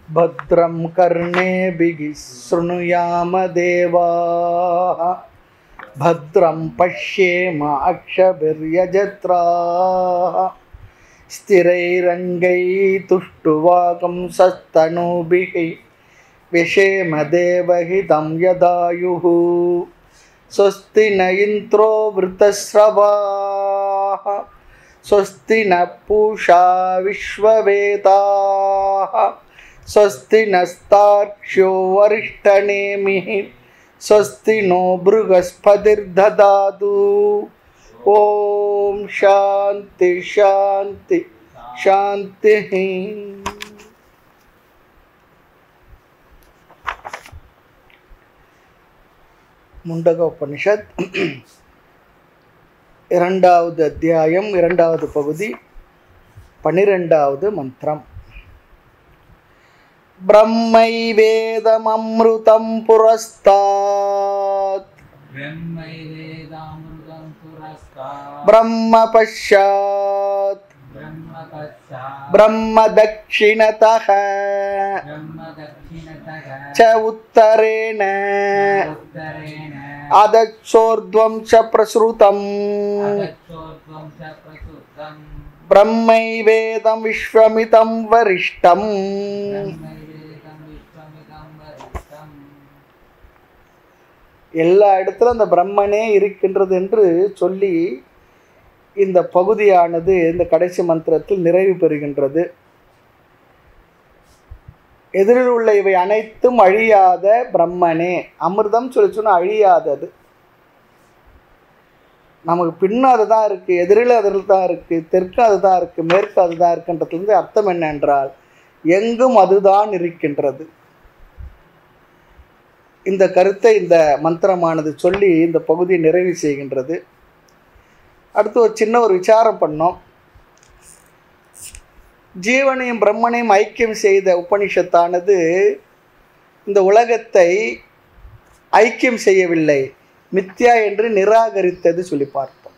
भद्रं कर्णेभिः शृणुयाम देवाः भद्रं पश्येम अक्षभिर्यजत्राः स्थिरैरङ्गैतुष्टुवाकं सस्तनूभिः विषेम देवहितं यदायुः स्वस्ति न इन्द्रो वृतस्रवाः स्वस्ति न पूषा विश्ववेदाः स्वस्ति नस्तार्क्ष्यो वरिष्ठनेमिः स्वस्ति नो बृहस्पतिर्ददातु ॐ शान्ति शान्ति शान्तिः முண்டக உபனிஷத் இரண்டாவது அத்தியாயம் இரண்டாவது பகுதி பனிரெண்டாவது மந்திரம் பிரம்மை வேதமம்ருதம் புரஸ்தாத் ब्रह्मैवेदामृतं पुरस्तात् பிரம்ம பஷாத் ब्रह्मपश्चात् பிரம்ம தட்சிணதः ब्रह्मदक्षिणतः ச உத்தரேண उत्तरेण அதச்சோர்த்வம் ச பிரசுருதம் अगच्छोर्ध्वं च प्रसुप्तम् பிரம்மை வேதம் விஸ்வமிதம் வரிஷ்டம் ब्रह्मैवेदं विश्वमिदं वरिष्ठम् எல்லா இடத்துல அந்த பிரம்மனே இருக்கின்றது என்று சொல்லி இந்த பகுதியானது இந்த கடைசி மந்திரத்தில் நிறைவு பெறுகின்றது எதிரில் உள்ள இவை அனைத்தும் அழியாத பிரம்மனே அமிர்தம் சொல்லி சொன்னா அழியாதது நமக்கு பின்னும் அதுதான் இருக்கு எதிரில் அதில் தான் இருக்கு தெற்கு அதுதான் இருக்கு மேற்கு அதுதான் இருக்குன்றதுலேருந்து அர்த்தம் என்ன என்றால் எங்கும் அதுதான் இருக்கின்றது இந்த கருத்தை இந்த மந்திரமானது சொல்லி இந்த பகுதியை நிறைவு செய்கின்றது அடுத்து ஒரு சின்ன ஒரு விசாரம் பண்ணோம் ஜீவனையும் பிரம்மனையும் ஐக்கியம் செய்த உபனிஷத்தானது இந்த உலகத்தை ஐக்கியம் செய்யவில்லை மித்யா என்று நிராகரித்தது சொல்லி பார்த்தோம்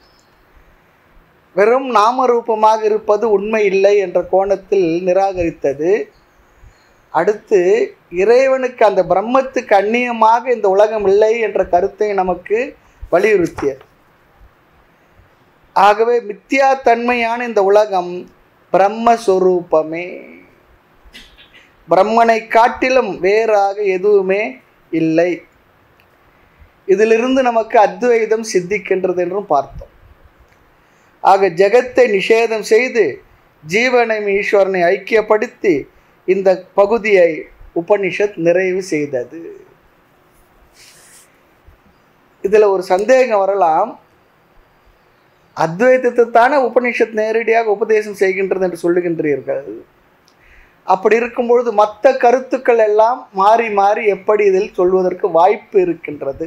வெறும் நாமரூபமாக இருப்பது உண்மை இல்லை என்ற கோணத்தில் நிராகரித்தது அடுத்து இறைவனுக்கு அந்த பிரம்மத்துக்கு அந்நியமாக இந்த உலகம் இல்லை என்ற கருத்தை நமக்கு வலியுறுத்தியது ஆகவே மித்யா தன்மையான இந்த உலகம் பிரம்மஸ்வரூபமே பிரம்மனை காட்டிலும் வேறாக எதுவுமே இல்லை இதிலிருந்து நமக்கு அத்வைதம் சித்திக்கின்றது என்றும் பார்த்தோம் ஆக ஜெகத்தை நிஷேதம் செய்து ஜீவனையும் ஈஸ்வரனை ஐக்கியப்படுத்தி இந்த பகுதியை உபனிஷத் நிறைவு செய்தது இதில் ஒரு சந்தேகம் வரலாம் அத்வைதத்தை தானே உபனிஷத் நேரடியாக உபதேசம் செய்கின்றது என்று சொல்லுகின்றீர்கள் அப்படி இருக்கும்பொழுது மற்ற கருத்துக்கள் எல்லாம் மாறி மாறி எப்படி இதில் சொல்வதற்கு வாய்ப்பு இருக்கின்றது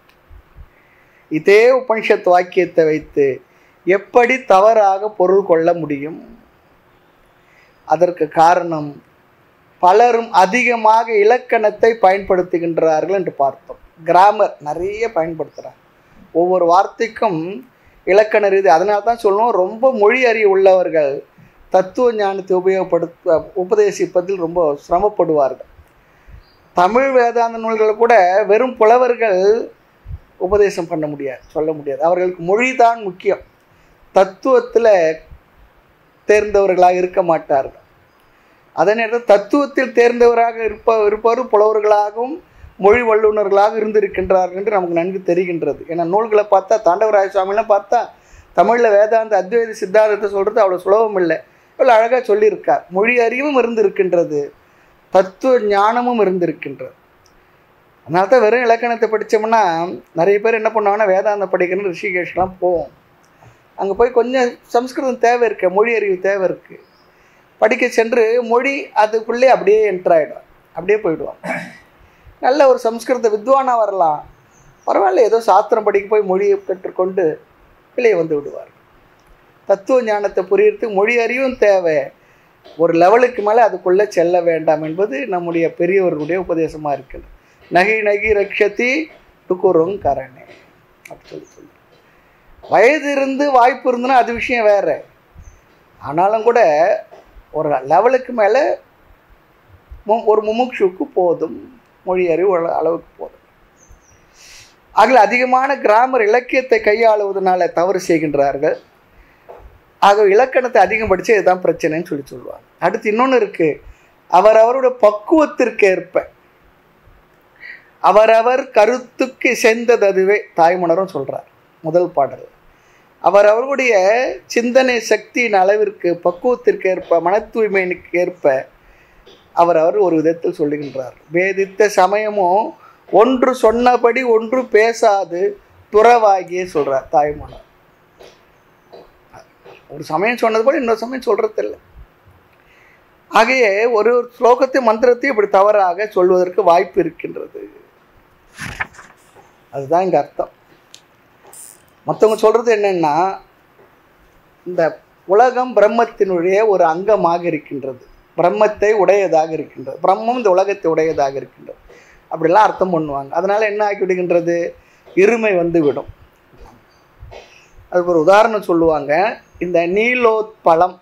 இதே உபனிஷத் வாக்கியத்தை வைத்து எப்படி தவறாக பொருள் கொள்ள முடியும் அதற்கு காரணம் பலரும் அதிகமாக இலக்கணத்தை பயன்படுத்துகின்றார்கள் என்று பார்த்தோம் கிராமர் நிறைய பயன்படுத்துகிறாங்க ஒவ்வொரு வார்த்தைக்கும் இலக்கண ரீதி அதனால தான் சொல்லணும் ரொம்ப மொழி அறிவு உள்ளவர்கள் தத்துவ ஞானத்தை உபயோகப்படுத்த உபதேசிப்பதில் ரொம்ப சிரமப்படுவார்கள் தமிழ் வேதாந்த நூல்கள் கூட வெறும் புலவர்கள் உபதேசம் பண்ண முடியாது சொல்ல முடியாது அவர்களுக்கு மொழி தான் முக்கியம் தத்துவத்தில் தேர்ந்தவர்களாக இருக்க மாட்டார்கள் அதே நேரத்தில் தத்துவத்தில் தேர்ந்தவராக இருப்ப இருப்பவர் புலவர்களாகவும் மொழி வல்லுநர்களாக இருந்திருக்கின்றார்கள் என்று நமக்கு நன்கு தெரிகின்றது ஏன்னா நூல்களை பார்த்தா தாண்டவராய சுவாமிலாம் பார்த்தா தமிழில் வேதாந்த அத்வைத சித்தாந்தத்தை சொல்கிறது அவ்வளோ சுலபம் இல்லை இவ்வளோ அழகாக சொல்லியிருக்கார் மொழி அறிவும் இருந்திருக்கின்றது தத்துவ ஞானமும் இருந்திருக்கின்றது அதனால தான் வெறும் இலக்கணத்தை படித்தோம்னா நிறைய பேர் என்ன பண்ணுவாங்கன்னா வேதாந்தம் படிக்கணும்னு ரிஷிகேஷ்லாம் போவோம் அங்கே போய் கொஞ்சம் சம்ஸ்கிருதம் தேவை இருக்கு மொழி அறிவு தேவை இருக்குது படிக்க சென்று மொழி அதுக்குள்ளே அப்படியே என்ட்ராயிடும் அப்படியே போயிடுவான் நல்ல ஒரு சம்ஸ்கிருத வித்வானாக வரலாம் பரவாயில்ல ஏதோ சாஸ்திரம் படிக்க போய் மொழியை கற்றுக்கொண்டு வெளியே வந்து விடுவார் தத்துவ ஞானத்தை புரியறதுக்கு மொழி அறிவும் தேவை ஒரு லெவலுக்கு மேலே அதுக்குள்ளே செல்ல வேண்டாம் என்பது நம்முடைய பெரியவர்களுடைய உபதேசமாக இருக்குது நகி நகி ரக்ஷதி டுக்குறும் கரணே அப்படி சொல்லி சொல்லி வயது இருந்து வாய்ப்பு இருந்துன்னா அது விஷயம் வேறு ஆனாலும் கூட ஒரு லெவலுக்கு மேலே மு- ஒரு முமுட்சுக்கு போதும் மொழி அறிவு அள- அளவுக்கு போதும் ஆகல அதிகமான கிராமர் இலக்கியத்தை கையாளுவதனால தவறு செய்கின்றார்கள் ஆக இலக்கணத்தை அதிகம் படிச்சு இதுதான் பிரச்சனைன்னு சொல்லி சொல்லுவாங்க அடுத்து இன்னொன்று இருக்கு அவரவருடைய பக்குவத்திற்கு ஏற்ப அவரவர் கருத்துக்கு இசைந்தது அதுவே தாய்மணரும் சொல்றார் முதல் பாடல் அவரவருடைய சிந்தனை சக்தியின் அளவிற்கு பக்குவத்திற்கு ஏற்ப மன தூய்மைக்கு ஏற்ப அவரவர் ஒரு விதத்தில் சொல்லுகின்றார் வேதித்த சமயமும் ஒன்று சொன்னபடி ஒன்று பேசாது துறவாகியே சொல்றார் தாய்மணர் ஒரு சமயம் சொன்னது போல இன்னொரு சமயம் சொல்றது இல்லை ஆகைய ஒரு ஒரு ஸ்லோகத்தை மந்திரத்தை இப்படி தவறாக சொல்வதற்கு வாய்ப்பு இருக்கின்றது அதுதான் இங்க அர்த்தம் மற்றவங்க சொல்றது என்னன்னா இந்த உலகம் பிரம்மத்தினுடைய ஒரு அங்கமாக இருக்கின்றது பிரம்மத்தை உடையதாக இருக்கின்றது பிரம்மம் இந்த உலகத்தை உடையதாக இருக்கின்றது அப்படிலாம் அர்த்தம் பண்ணுவாங்க அதனால என்ன ஆக்கி விடுகின்றது இருமை வந்து விடும் அதுக்கு ஒரு உதாரணம் சொல்லுவாங்க இந்த நீலோத்பலம்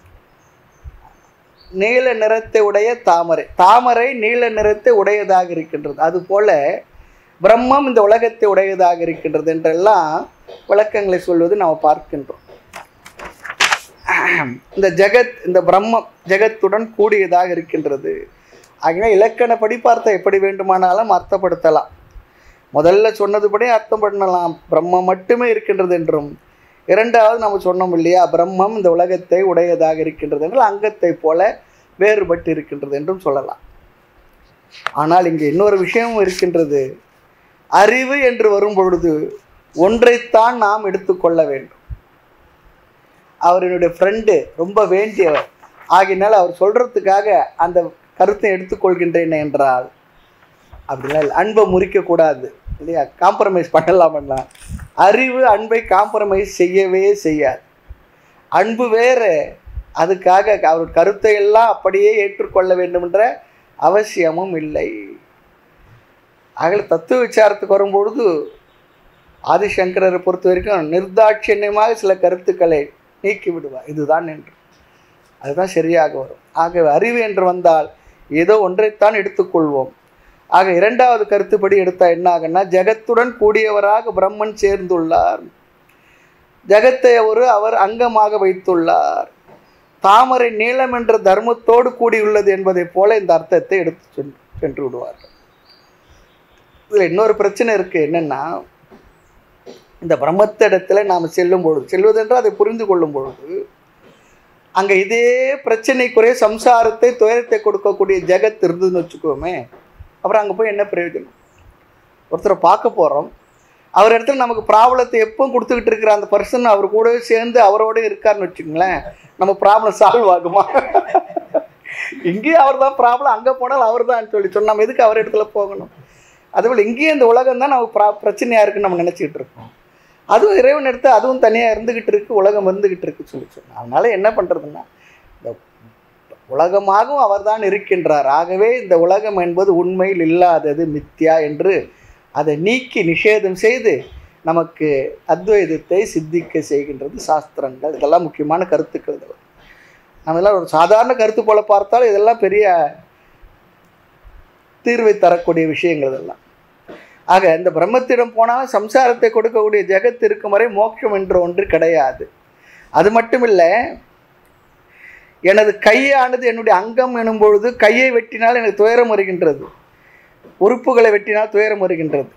நீல நிறத்தை உடைய தாமரை தாமரை நீல நிறத்தை உடையதாக இருக்கின்றது அதுபோல பிரம்மம் இந்த உலகத்தை உடையதாக இருக்கின்றது என்றெல்லாம் விளக்கங்களை சொல்வது நாம் பார்க்கின்றோம் இந்த ஜெகத் இந்த பிரம்மம் ஜெகத்துடன் கூடியதாக இருக்கின்றது ஆகினா இலக்கணப்படி பார்த்தா எப்படி வேண்டுமானாலும் அர்த்தப்படுத்தலாம் முதல்ல சொன்னதுபடி அர்த்தம் பண்ணலாம் பிரம்மம் மட்டுமே இருக்கின்றது என்றும் இரண்டாவது நம்ம சொன்னோம் இல்லையா பிரம்மம் இந்த உலகத்தை உடையதாக இருக்கின்றது என்றால் அங்கத்தை போல வேறுபட்டு இருக்கின்றது என்றும் சொல்லலாம் ஆனால் இங்கே இன்னொரு விஷயமும் இருக்கின்றது அறிவு என்று வரும் பொழுது ஒன்றைத்தான் நாம் எடுத்துக்கொள்ள வேண்டும் அவர் என்னுடைய ஃப்ரெண்டு ரொம்ப வேண்டியவர் ஆகினால் அவர் சொல்கிறதுக்காக அந்த கருத்தை எடுத்துக்கொள்கின்றேன் என்றால் அப்படிலாம் இல்லை அன்பை முறிக்கக்கூடாது இல்லையா காம்ப்ரமைஸ் பண்ணலாம்னா அறிவு அன்பை காம்ப்ரமைஸ் செய்யவே செய்யாது அன்பு வேறு அதுக்காக அவர் கருத்தை எல்லாம் அப்படியே ஏற்றுக்கொள்ள வேண்டுமென்ற அவசியமும் இல்லை ஆகல தத்துவ விசாரத்துக்கு வரும்பொழுது ஆதிசங்கரரை பொறுத்த வரைக்கும் நிர்தாட்சியமாக சில கருத்துக்களை நீக்கி விடுவார் இதுதான் என்று அதுதான் சரியாக வரும் ஆகவே அறிவு என்று வந்தால் ஏதோ ஒன்றைத்தான் எடுத்துக்கொள்வோம் ஆக இரண்டாவது கருத்துப்படி எடுத்தால் என்ன ஆகுன்னா ஜெகத்துடன் கூடியவராக பிரம்மன் சேர்ந்துள்ளார் ஜெகத்தை ஒரு அவர் அங்கமாக வைத்துள்ளார் தாமரை நீளம் என்ற தர்மத்தோடு கூடியுள்ளது என்பதைப் போல இந்த அர்த்தத்தை எடுத்து சென்று சென்று விடுவார்கள் இதில் இன்னொரு பிரச்சனை இருக்குது என்னென்னா இந்த பிரம்மத்திடத்துல நாம் செல்லும் பொழுது செல்வதென்றால் அதை புரிந்து கொள்ளும் பொழுது அங்கே இதே பிரச்சனைக்குரிய சம்சாரத்தை துயரத்தை கொடுக்கக்கூடிய ஜெகத் இருந்ததுன்னு வச்சுக்கோமே அப்புறம் அங்கே போய் என்ன பிரயோஜனம் ஒருத்தரை பார்க்க போகிறோம் அவர் இடத்துல நமக்கு ப்ராப்ளத்தை எப்பவும் கொடுத்துக்கிட்டு இருக்கிற அந்த பர்சன் அவர் கூடவே சேர்ந்து அவரோட இருக்காருன்னு வச்சுங்களேன் நம்ம ப்ராப்ளம் சால்வ் ஆகுமா இங்கேயும் அவர் தான் ப்ராப்ளம் அங்கே போனால் அவர் தான் சொல்லி சொன்ன நம்ம எதுக்கு அவர் இடத்துல போகணும் அதுபோல் இங்கேயும் இந்த உலகம் தான் நமக்கு ப்ரா பிரச்சனையாக இருக்குன்னு நம்ம நினச்சிக்கிட்டு இருக்கோம் அதுவும் இறைவன் எடுத்து அதுவும் தனியாக இருந்துக்கிட்டு இருக்கு உலகம் இருந்துக்கிட்டு இருக்கு சொல்லி சொன்னேன் அதனால என்ன பண்ணுறதுன்னா இந்த உலகமாகவும் அவர்தான் இருக்கின்றார் ஆகவே இந்த உலகம் என்பது உண்மையில் இல்லாதது மித்யா என்று அதை நீக்கி நிஷேதம் செய்து நமக்கு அத்வைதத்தை சித்திக்க செய்கின்றது சாஸ்திரங்கள் இதெல்லாம் முக்கியமான கருத்துக்கள் இதெல்லாம் நம்ம இதெல்லாம் ஒரு சாதாரண கருத்து போல பார்த்தால் இதெல்லாம் பெரிய தீர்வை தரக்கூடிய விஷயங்கள் இதெல்லாம் ஆக இந்த பிரம்மத்திடம் போனால் சம்சாரத்தை கொடுக்கக்கூடிய ஜெகத் இருக்கும் வரை மோட்சம் என்ற ஒன்று கிடையாது அது மட்டும் இல்லை எனது கையானது என்னுடைய அங்கம் எனும் பொழுது கையை வெட்டினால் எனக்கு துயரம் வருகின்றது உறுப்புகளை வெட்டினால் துயரம் வருகின்றது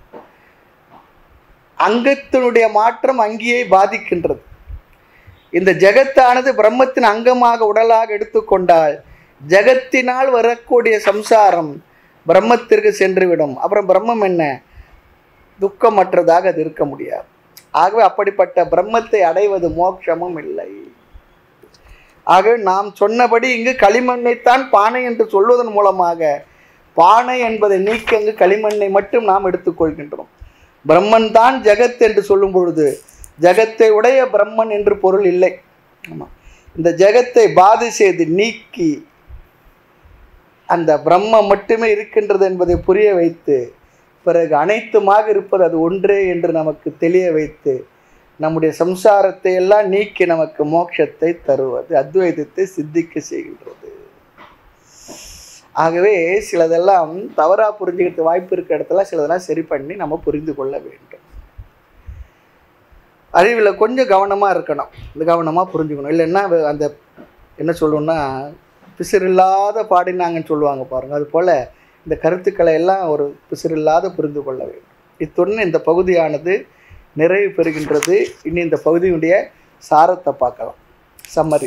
அங்கத்தினுடைய மாற்றம் அங்கியை பாதிக்கின்றது இந்த ஜெகத்தானது பிரம்மத்தின் அங்கமாக உடலாக எடுத்துக்கொண்டால் ஜெகத்தினால் வரக்கூடிய சம்சாரம் பிரம்மத்திற்கு சென்றுவிடும் அப்புறம் பிரம்மம் என்ன துக்கமற்றதாக அது இருக்க முடியாது ஆகவே அப்படிப்பட்ட பிரம்மத்தை அடைவது மோட்சமும் இல்லை ஆகவே நாம் சொன்னபடி இங்கு களிமண்ணைத்தான் பானை என்று சொல்வதன் மூலமாக பானை என்பதை நீக்கி அங்கு களிமண்ணை மட்டும் நாம் எடுத்துக்கொள்கின்றோம் பிரம்மன் தான் ஜெகத் என்று சொல்லும் பொழுது ஜெகத்தை உடைய பிரம்மன் என்று பொருள் இல்லை ஆமாம் இந்த ஜெகத்தை பாதி செய்து நீக்கி அந்த பிரம்மம் மட்டுமே இருக்கின்றது என்பதை புரிய வைத்து பிறகு அனைத்துமாக இருப்பது அது ஒன்றே என்று நமக்கு தெளிய வைத்து நம்முடைய சம்சாரத்தை எல்லாம் நீக்கி நமக்கு மோட்சத்தை தருவது அத்வைதத்தை சித்திக்க செய்கின்றது ஆகவே சிலதெல்லாம் தவறாக புரிஞ்சுக்கிறது வாய்ப்பு இருக்கிற இடத்துல சிலதெல்லாம் சரி பண்ணி நம்ம புரிந்து கொள்ள வேண்டும் அறிவில் கொஞ்சம் கவனமாக இருக்கணும் இந்த கவனமாக புரிஞ்சுக்கணும் இல்லைன்னா அது- அந்த என்ன சொல்லணும்னா பிசிறில்லாத பாடினாங்கன்னு சொல்லுவாங்க பாருங்கள் அது போல் இந்த கருத்துக்களை எல்லாம் ஒரு பிசிறில்லாத புரிந்து கொள்ள வேண்டும் இத்துடன் இந்த பகுதியானது நிறைவு பெறுகின்றது இனி இந்த பகுதியுடைய சாரத்தை பார்க்கலாம் சம்மரி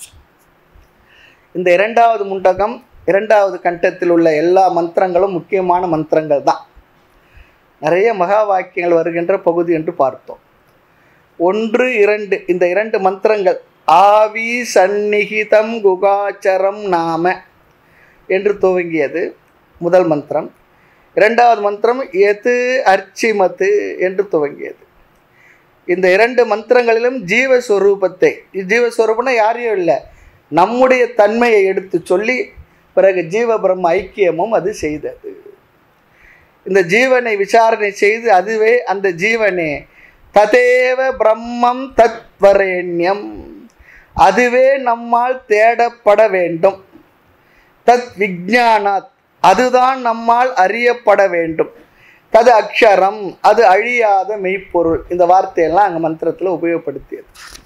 இந்த இரண்டாவது முண்டகம் இரண்டாவது கண்டத்தில் உள்ள எல்லா மந்திரங்களும் முக்கியமான மந்திரங்கள் தான் நிறைய மகா வாக்கியங்கள் வருகின்ற பகுதி என்று பார்த்தோம் ஒன்று இரண்டு இந்த இரண்டு மந்திரங்கள் ஆவி சந்நிகிதம் குகாச்சரம் நாம என்று துவங்கியது முதல் மந்திரம் இரண்டாவது மந்திரம் எது அர்ச்சிமத்து என்று துவங்கியது இந்த இரண்டு மந்திரங்களிலும் ஜீவஸ்வரூபத்தை ஜீவஸ்வரூபம்னா யாரையும் இல்லை நம்முடைய தன்மையை எடுத்து சொல்லி பிறகு ஜீவ பிரம்ம ஐக்கியமும் அது செய்தது இந்த ஜீவனை விசாரணை செய்து அதுவே அந்த ஜீவனே ததேவ பிரம்மம் தத்வரேண்யம் அதுவே நம்மால் தேடப்பட வேண்டும் தத் விஜானாத் அதுதான் நம்மால் அறியப்பட வேண்டும் தது அக்ஷரம் அது அழியாத மெய்ப்பொருள் இந்த வார்த்தையெல்லாம் அங்கே மந்திரத்தில் உபயோகப்படுத்தியது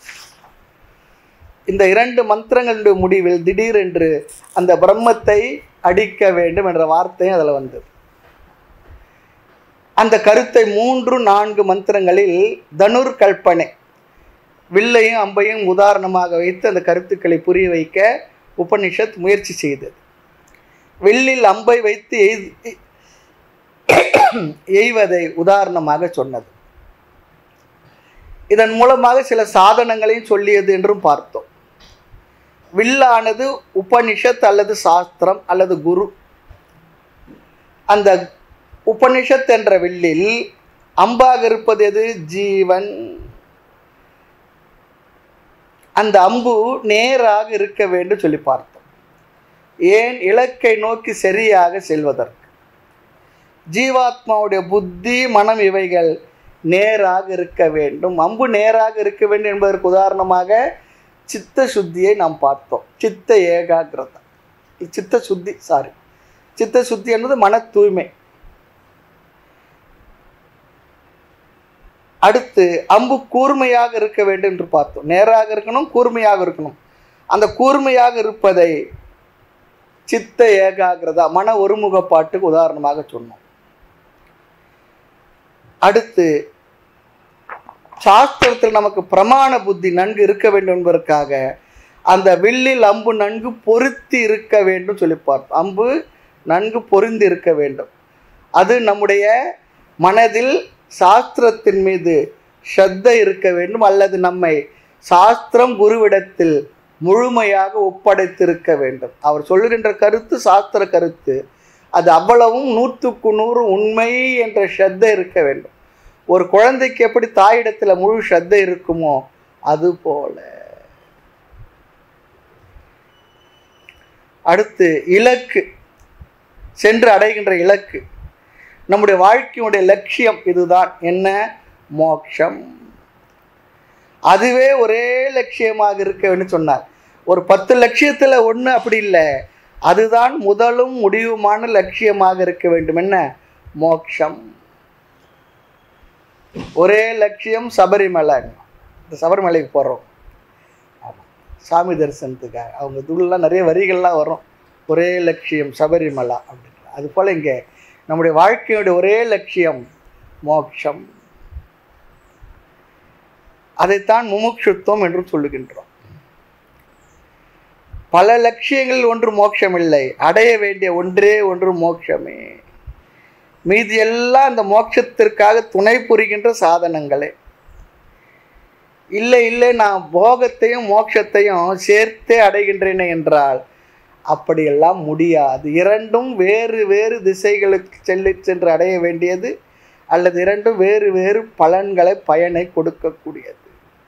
இந்த இரண்டு மந்திரங்களுடைய முடிவில் திடீரென்று அந்த பிரம்மத்தை அடிக்க வேண்டும் என்ற வார்த்தையும் அதில் வந்தது அந்த கருத்தை மூன்று நான்கு மந்திரங்களில் தனுர் கல்பனை வில்லையும் அம்பையும் உதாரணமாக வைத்து அந்த கருத்துக்களை புரிய வைக்க உபனிஷத் முயற்சி செய்தது வில்லில் அம்பை வைத்து எய்து எய்வதை உதாரணமாக சொன்னது இதன் மூலமாக சில சாதனங்களையும் சொல்லியது என்றும் பார்த்தோம் வில்லானது உபனிஷத் அல்லது சாஸ்திரம் அல்லது குரு அந்த உபனிஷத் என்ற வில்லில் அம்பாக இருப்பது எது ஜீவன் அந்த அம்பு நேராக இருக்க வேண்டும் சொல்லி பார்த்தோம் ஏன் இலக்கை நோக்கி சரியாக செல்வதற்கு ஜீவாத்மாவுடைய புத்தி மனம் இவைகள் நேராக இருக்க வேண்டும் அம்பு நேராக இருக்க வேண்டும் என்பதற்கு உதாரணமாக சித்த சுத்தியை நாம் பார்த்தோம் சித்த ஏகாகிரதம் சித்த சுத்தி சாரி சித்த சுத்தி என்பது மன தூய்மை அடுத்து அம்பு கூர்மையாக இருக்க வேண்டும் என்று பார்த்தோம் நேராக இருக்கணும் கூர்மையாக இருக்கணும் அந்த கூர்மையாக இருப்பதை சித்த ஏகாகிரதா மன ஒருமுகப்பாட்டுக்கு உதாரணமாக சொன்னோம் அடுத்து சாஸ்திரத்தில் நமக்கு பிரமாண புத்தி நன்கு இருக்க வேண்டும் என்பதற்காக அந்த வில்லில் அம்பு நன்கு பொருத்தி இருக்க வேண்டும் சொல்லி பார்த்தோம் அம்பு நன்கு பொருந்தி இருக்க வேண்டும் அது நம்முடைய மனதில் சாஸ்திரத்தின் மீது ஸ்ரத்த இருக்க வேண்டும் அல்லது நம்மை சாஸ்திரம் குருவிடத்தில் முழுமையாக ஒப்படைத்திருக்க வேண்டும் அவர் சொல்லுகின்ற கருத்து சாஸ்திர கருத்து அது அவ்வளவும் நூற்றுக்கு நூறு உண்மை என்ற ஸ்ரத்த இருக்க வேண்டும் ஒரு குழந்தைக்கு எப்படி தாயிடத்தில் முழு ஸ்ரத்த இருக்குமோ அது போல அடுத்து இலக்கு சென்று அடைகின்ற இலக்கு நம்முடைய வாழ்க்கையுடைய லட்சியம் இதுதான் என்ன மோட்சம் அதுவே ஒரே லட்சியமாக இருக்க வேண்டும் சொன்னார் ஒரு பத்து லட்சியத்தில் ஒன்று அப்படி இல்லை அதுதான் முதலும் முடிவுமான லட்சியமாக இருக்க வேண்டும் என்ன மோட்சம் ஒரே லட்சியம் சபரிமலை இந்த சபரிமலைக்கு போகிறோம் ஆமாம் சாமி தரிசனத்துக்காக அவங்க இதுலாம் நிறைய வரிகள்லாம் வரும் ஒரே லட்சியம் சபரிமலா அப்படின்னு அது போல் இங்கே நம்முடைய வாழ்க்கையுடைய ஒரே லட்சியம் மோட்சம் அதைத்தான் முமுட்சுத்துவம் என்று சொல்லுகின்றோம் பல லட்சியங்களில் ஒன்று மோட்சம் இல்லை அடைய வேண்டிய ஒன்றே ஒன்று மோட்சமே மீதி எல்லாம் அந்த மோட்சத்திற்காக துணை புரிகின்ற சாதனங்களே இல்லை இல்லை நான் போகத்தையும் மோட்சத்தையும் சேர்த்தே அடைகின்றேனே என்றால் அப்படியெல்லாம் முடியாது இரண்டும் வேறு வேறு திசைகளுக்கு செல்லி சென்று அடைய வேண்டியது அல்லது இரண்டும் வேறு வேறு பலன்களை பயனை கொடுக்கக்கூடியது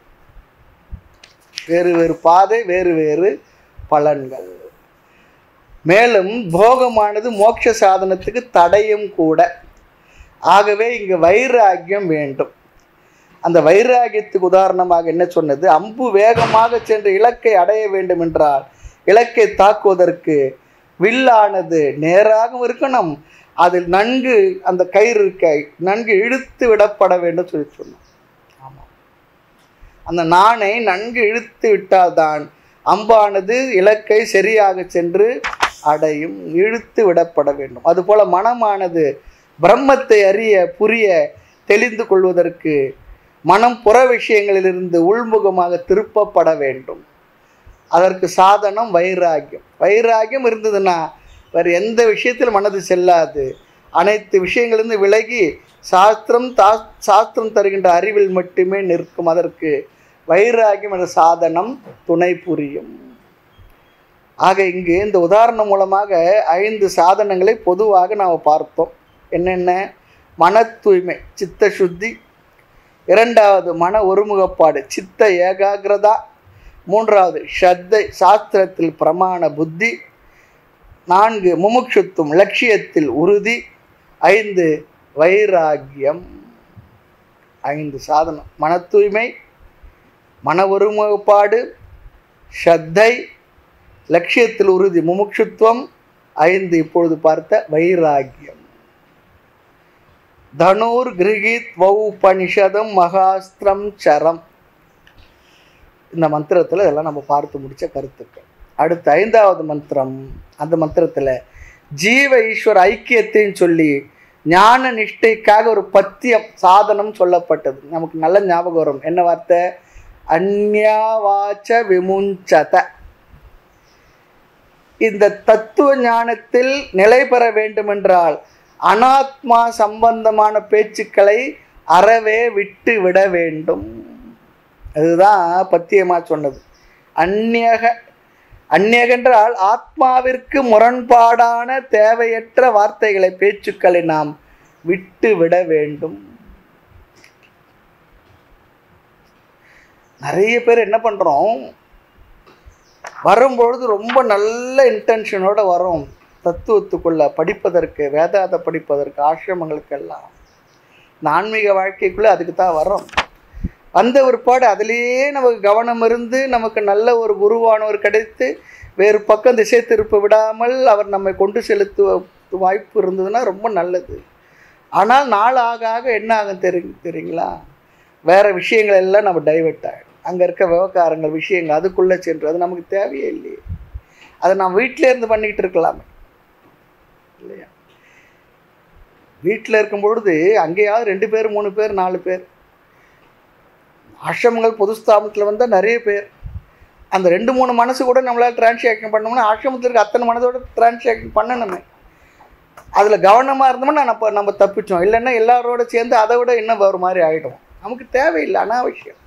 வேறு வேறு பாதை வேறு வேறு பலன்கள் மேலும் போகமானது மோட்ச சாதனத்துக்கு தடையும் கூட ஆகவே இங்கு வைராகியம் வேண்டும் அந்த வைராகியத்துக்கு உதாரணமாக என்ன சொன்னது அம்பு வேகமாக சென்று இலக்கை அடைய வேண்டும் என்றால் இலக்கை தாக்குவதற்கு வில்லானது நேராகவும் இருக்கணும் அதில் நன்கு அந்த கயிறு இருக்க நன்கு இழுத்து விடப்பட வேண்டும் சொல்லி சொன்னோம் ஆமாம் அந்த நாணை நன்கு இழுத்து விட்டால்தான் அம்பானது இலக்கை சரியாக சென்று அடையும் இழுத்து விடப்பட வேண்டும் அதுபோல மனமானது பிரம்மத்தை அறிய புரிய தெளிந்து கொள்வதற்கு மனம் புற விஷயங்களிலிருந்து உள்முகமாக திருப்பப்பட வேண்டும் அதற்கு சாதனம் வைராகியம் வைராகியம் இருந்ததுன்னா வேறு எந்த விஷயத்தில் மனது செல்லாது அனைத்து விஷயங்களிலிருந்து விலகி சாஸ்திரம் தா சாஸ்திரம் தருகின்ற அறிவில் மட்டுமே நிற்கும் அதற்கு வைராகியம் என்ற சாதனம் துணை புரியும் ஆக இங்கு இந்த உதாரணம் மூலமாக ஐந்து சாதனங்களை பொதுவாக நாம் பார்த்தோம் என்னென்ன மன தூய்மை சித்த சுத்தி இரண்டாவது மன ஒருமுகப்பாடு சித்த ஏகாகிரதா மூன்றாவது ஸ்ரத்தை சாஸ்திரத்தில் பிரமாண புத்தி நான்கு முமுட்சுத்துவம் லட்சியத்தில் உறுதி ஐந்து வைராகியம் ஐந்து சாதனம் மன தூய்மை மன ஒருமுகப்பாடு ஸ்ரத்தை லட்சியத்தில் உறுதி முமுட்சுத்துவம் ஐந்து இப்பொழுது பார்த்த வைராகியம் தனுர் கிரகித் வௌபனிஷதம் மகாஸ்திரம் சரம் இந்த மந்திரத்தில் இதெல்லாம் நம்ம பார்த்து முடிச்ச கருத்துக்கள் அடுத்த ஐந்தாவது மந்திரம் அந்த மந்திரத்தில் ஜீவ ஈஸ்வர ஐக்கியத்தையும் சொல்லி ஞான நிஷ்டைக்காக ஒரு பத்தியம் சாதனம் சொல்லப்பட்டது நமக்கு நல்ல ஞாபகம் வரும் என்ன வார்த்தை அந்யாவாச்ச விமுஞ்சத இந்த தத்துவ ஞானத்தில் நிலை பெற வேண்டுமென்றால் அனாத்மா சம்பந்தமான பேச்சுக்களை அறவே விட்டு விட வேண்டும் அதுதான் பத்தியமாக சொன்னது அந்நியக அந்நியக என்றால் ஆத்மாவிற்கு முரண்பாடான தேவையற்ற வார்த்தைகளை பேச்சுக்களை நாம் விட்டு விட வேண்டும் நிறைய பேர் என்ன பண்ணுறோம் வரும்பொழுது ரொம்ப நல்ல இன்டென்ஷனோட வரும் தத்துவத்துக்குள்ள படிப்பதற்கு வேதாந்த படிப்பதற்கு ஆசிரமங்களுக்கெல்லாம் இந்த ஆன்மீக வாழ்க்கைக்குள்ளே அதுக்கு தான் வரோம் வந்த ஒருபாடு அதிலேயே நமக்கு கவனம் இருந்து நமக்கு நல்ல ஒரு குருவானவர் கிடைத்து வேறு பக்கம் திசை திருப்ப விடாமல் அவர் நம்மை கொண்டு செலுத்துவ வாய்ப்பு இருந்ததுன்னா ரொம்ப நல்லது ஆனால் நாள் ஆக ஆக என்ன ஆகும் தெரி தெரியுங்களா வேறு விஷயங்கள் எல்லாம் நம்ம டைவெர்ட் ஆகிடும் அங்கே இருக்க விவகாரங்கள் விஷயங்கள் அதுக்குள்ளே சென்று அது நமக்கு தேவையே இல்லையே அதை நாம் வீட்டிலே இருந்து பண்ணிக்கிட்டு இருக்கலாமே இல்லையா வீட்டில் இருக்கும் பொழுது அங்கேயாவது ரெண்டு பேர் மூணு பேர் நாலு பேர் ஆசிரமங்கள் பொது ஸ்தாபனத்தில் வந்தால் நிறைய பேர் அந்த ரெண்டு மூணு மனசு கூட நம்மளால் டிரான்சாக்ஷன் பண்ணோம்னா ஆசிரமத்திற்கு அத்தனை மனதோட டிரான்சாக்ஷன் பண்ணணுமே அதில் கவனமாக இருந்தோம்னா நம்ம நம்ம தப்பிச்சோம் இல்லைன்னா எல்லாரோட சேர்ந்து அதை விட இன்னும் ஒரு மாதிரி ஆகிடும் நமக்கு தேவையில்லை அனாவசியம்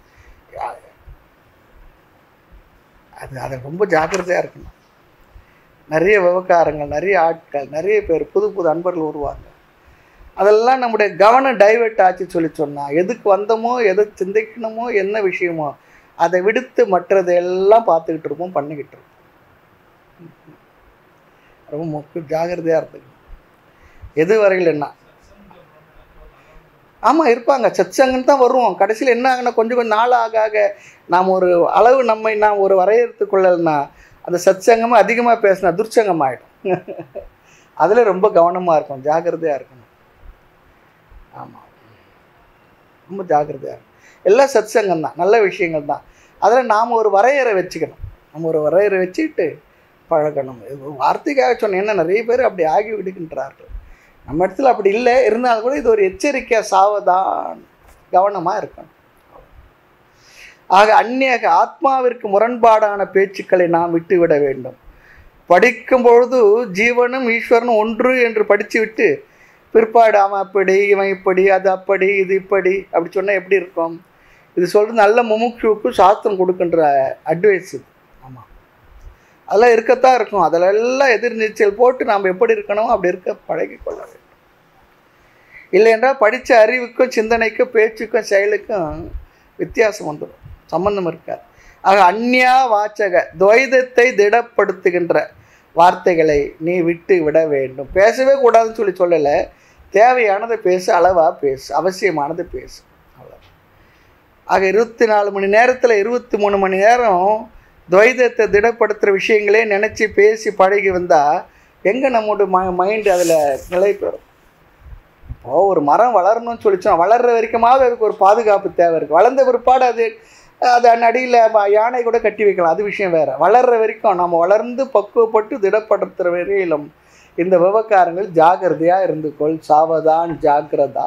அது அதை ரொம்ப ஜாக்கிரதையாக இருக்கணும் நிறைய விவகாரங்கள் நிறைய ஆட்கள் நிறைய பேர் புது புது அன்பர்கள் உருவாங்க அதெல்லாம் நம்முடைய கவனம் டைவெர்ட் ஆச்சு சொல்லி சொன்னால் எதுக்கு வந்தோமோ எதை சிந்திக்கணுமோ என்ன விஷயமோ அதை விடுத்து மற்றதையெல்லாம் பார்த்துக்கிட்டு இருப்போம் பண்ணிக்கிட்டு இருப்போம் ரொம்ப முக்கிய ஜாகிரதையாக இருந்துக்கணும் எது வரையில் என்ன ஆமாம் இருப்பாங்க சச்சங்கன்னு தான் வருவோம் கடைசியில் என்ன ஆகுனா கொஞ்சம் கொஞ்சம் நாள் ஆக ஆக நாம் ஒரு அளவு நம்மை நாம் ஒரு வரையறுத்துக்கொள்ளலைன்னா அந்த சத்சங்கமும் அதிகமாக பேசினா துர்ச்சங்கம் ஆகிடும் அதில் ரொம்ப கவனமாக இருக்கும் ஜாகிரதையாக இருக்கணும் ஆமாம் ரொம்ப ஜாகிரதையாக இருக்கும் எல்லாம் சத்சங்கம் தான் நல்ல விஷயங்கள் தான் அதில் நாம் ஒரு வரையறை வச்சுக்கணும் நம்ம ஒரு வரையறை வச்சுக்கிட்டு பழகணும் இது வார்த்தைக்காக சொன்னேன் ஏன்னா நிறைய பேர் அப்படி ஆகி விடுகின்றார்கள் நம்ம இடத்துல அப்படி இல்லை இருந்தாலும் கூட இது ஒரு எச்சரிக்கை சாவதான் கவனமாக இருக்கணும் ஆக அந்நியக ஆத்மாவிற்கு முரண்பாடான பேச்சுக்களை நாம் விட்டுவிட வேண்டும் படிக்கும் பொழுது ஜீவனும் ஈஸ்வரனும் ஒன்று என்று படித்து விட்டு பிற்பாடு அவன் அப்படி இவன் இப்படி அது அப்படி இது இப்படி அப்படி சொன்னால் எப்படி இருக்கும் இது சொல்கிறது நல்ல முமுட்சுவுக்கு சாஸ்திரம் கொடுக்கின்ற அட்வைஸ் இது ஆமாம் அதெல்லாம் இருக்கத்தான் இருக்கும் அதிலெல்லாம் எதிர்நீச்சல் போட்டு நாம் எப்படி இருக்கணும் அப்படி இருக்க பழகிக்கொள்ள வேண்டும் இல்லைன்றால் படித்த அறிவுக்கும் சிந்தனைக்கும் பேச்சுக்கும் செயலுக்கும் வித்தியாசம் வந்துடும் சம்பந்தம் இருக்காது ஆக அந்நியா வாச்சக துவைதத்தை திடப்படுத்துகின்ற வார்த்தைகளை நீ விட்டு விட வேண்டும் பேசவே கூடாதுன்னு சொல்லி சொல்லலை தேவையானதை பேசு அளவாக பேசு அவசியமானதை பேசு அவ்வளோ ஆக இருபத்தி நாலு மணி நேரத்தில் இருபத்தி மூணு மணி நேரம் துவைதத்தை திடப்படுத்துகிற விஷயங்களே நினச்சி பேசி பழகி வந்தால் எங்கே நம்மளுடைய ம மைண்டு அதில் நிலை பெறும் இப்போ ஒரு மரம் வளரணும்னு சொல்லிச்சோம் வளர்ற வரைக்குமாவது அதுக்கு ஒரு பாதுகாப்பு தேவை இருக்குது வளர்ந்த பிற்பாடு அது அது அடியில் யானை கூட கட்டி வைக்கலாம் அது விஷயம் வேறு வளர்ற வரைக்கும் நம்ம வளர்ந்து பக்குவப்பட்டு திடப்படுத்துகிற வரையிலும் இந்த விவகாரங்கள் ஜாகிரதையாக இருந்துக்கொள் சாவதான் ஜாக்கிரதா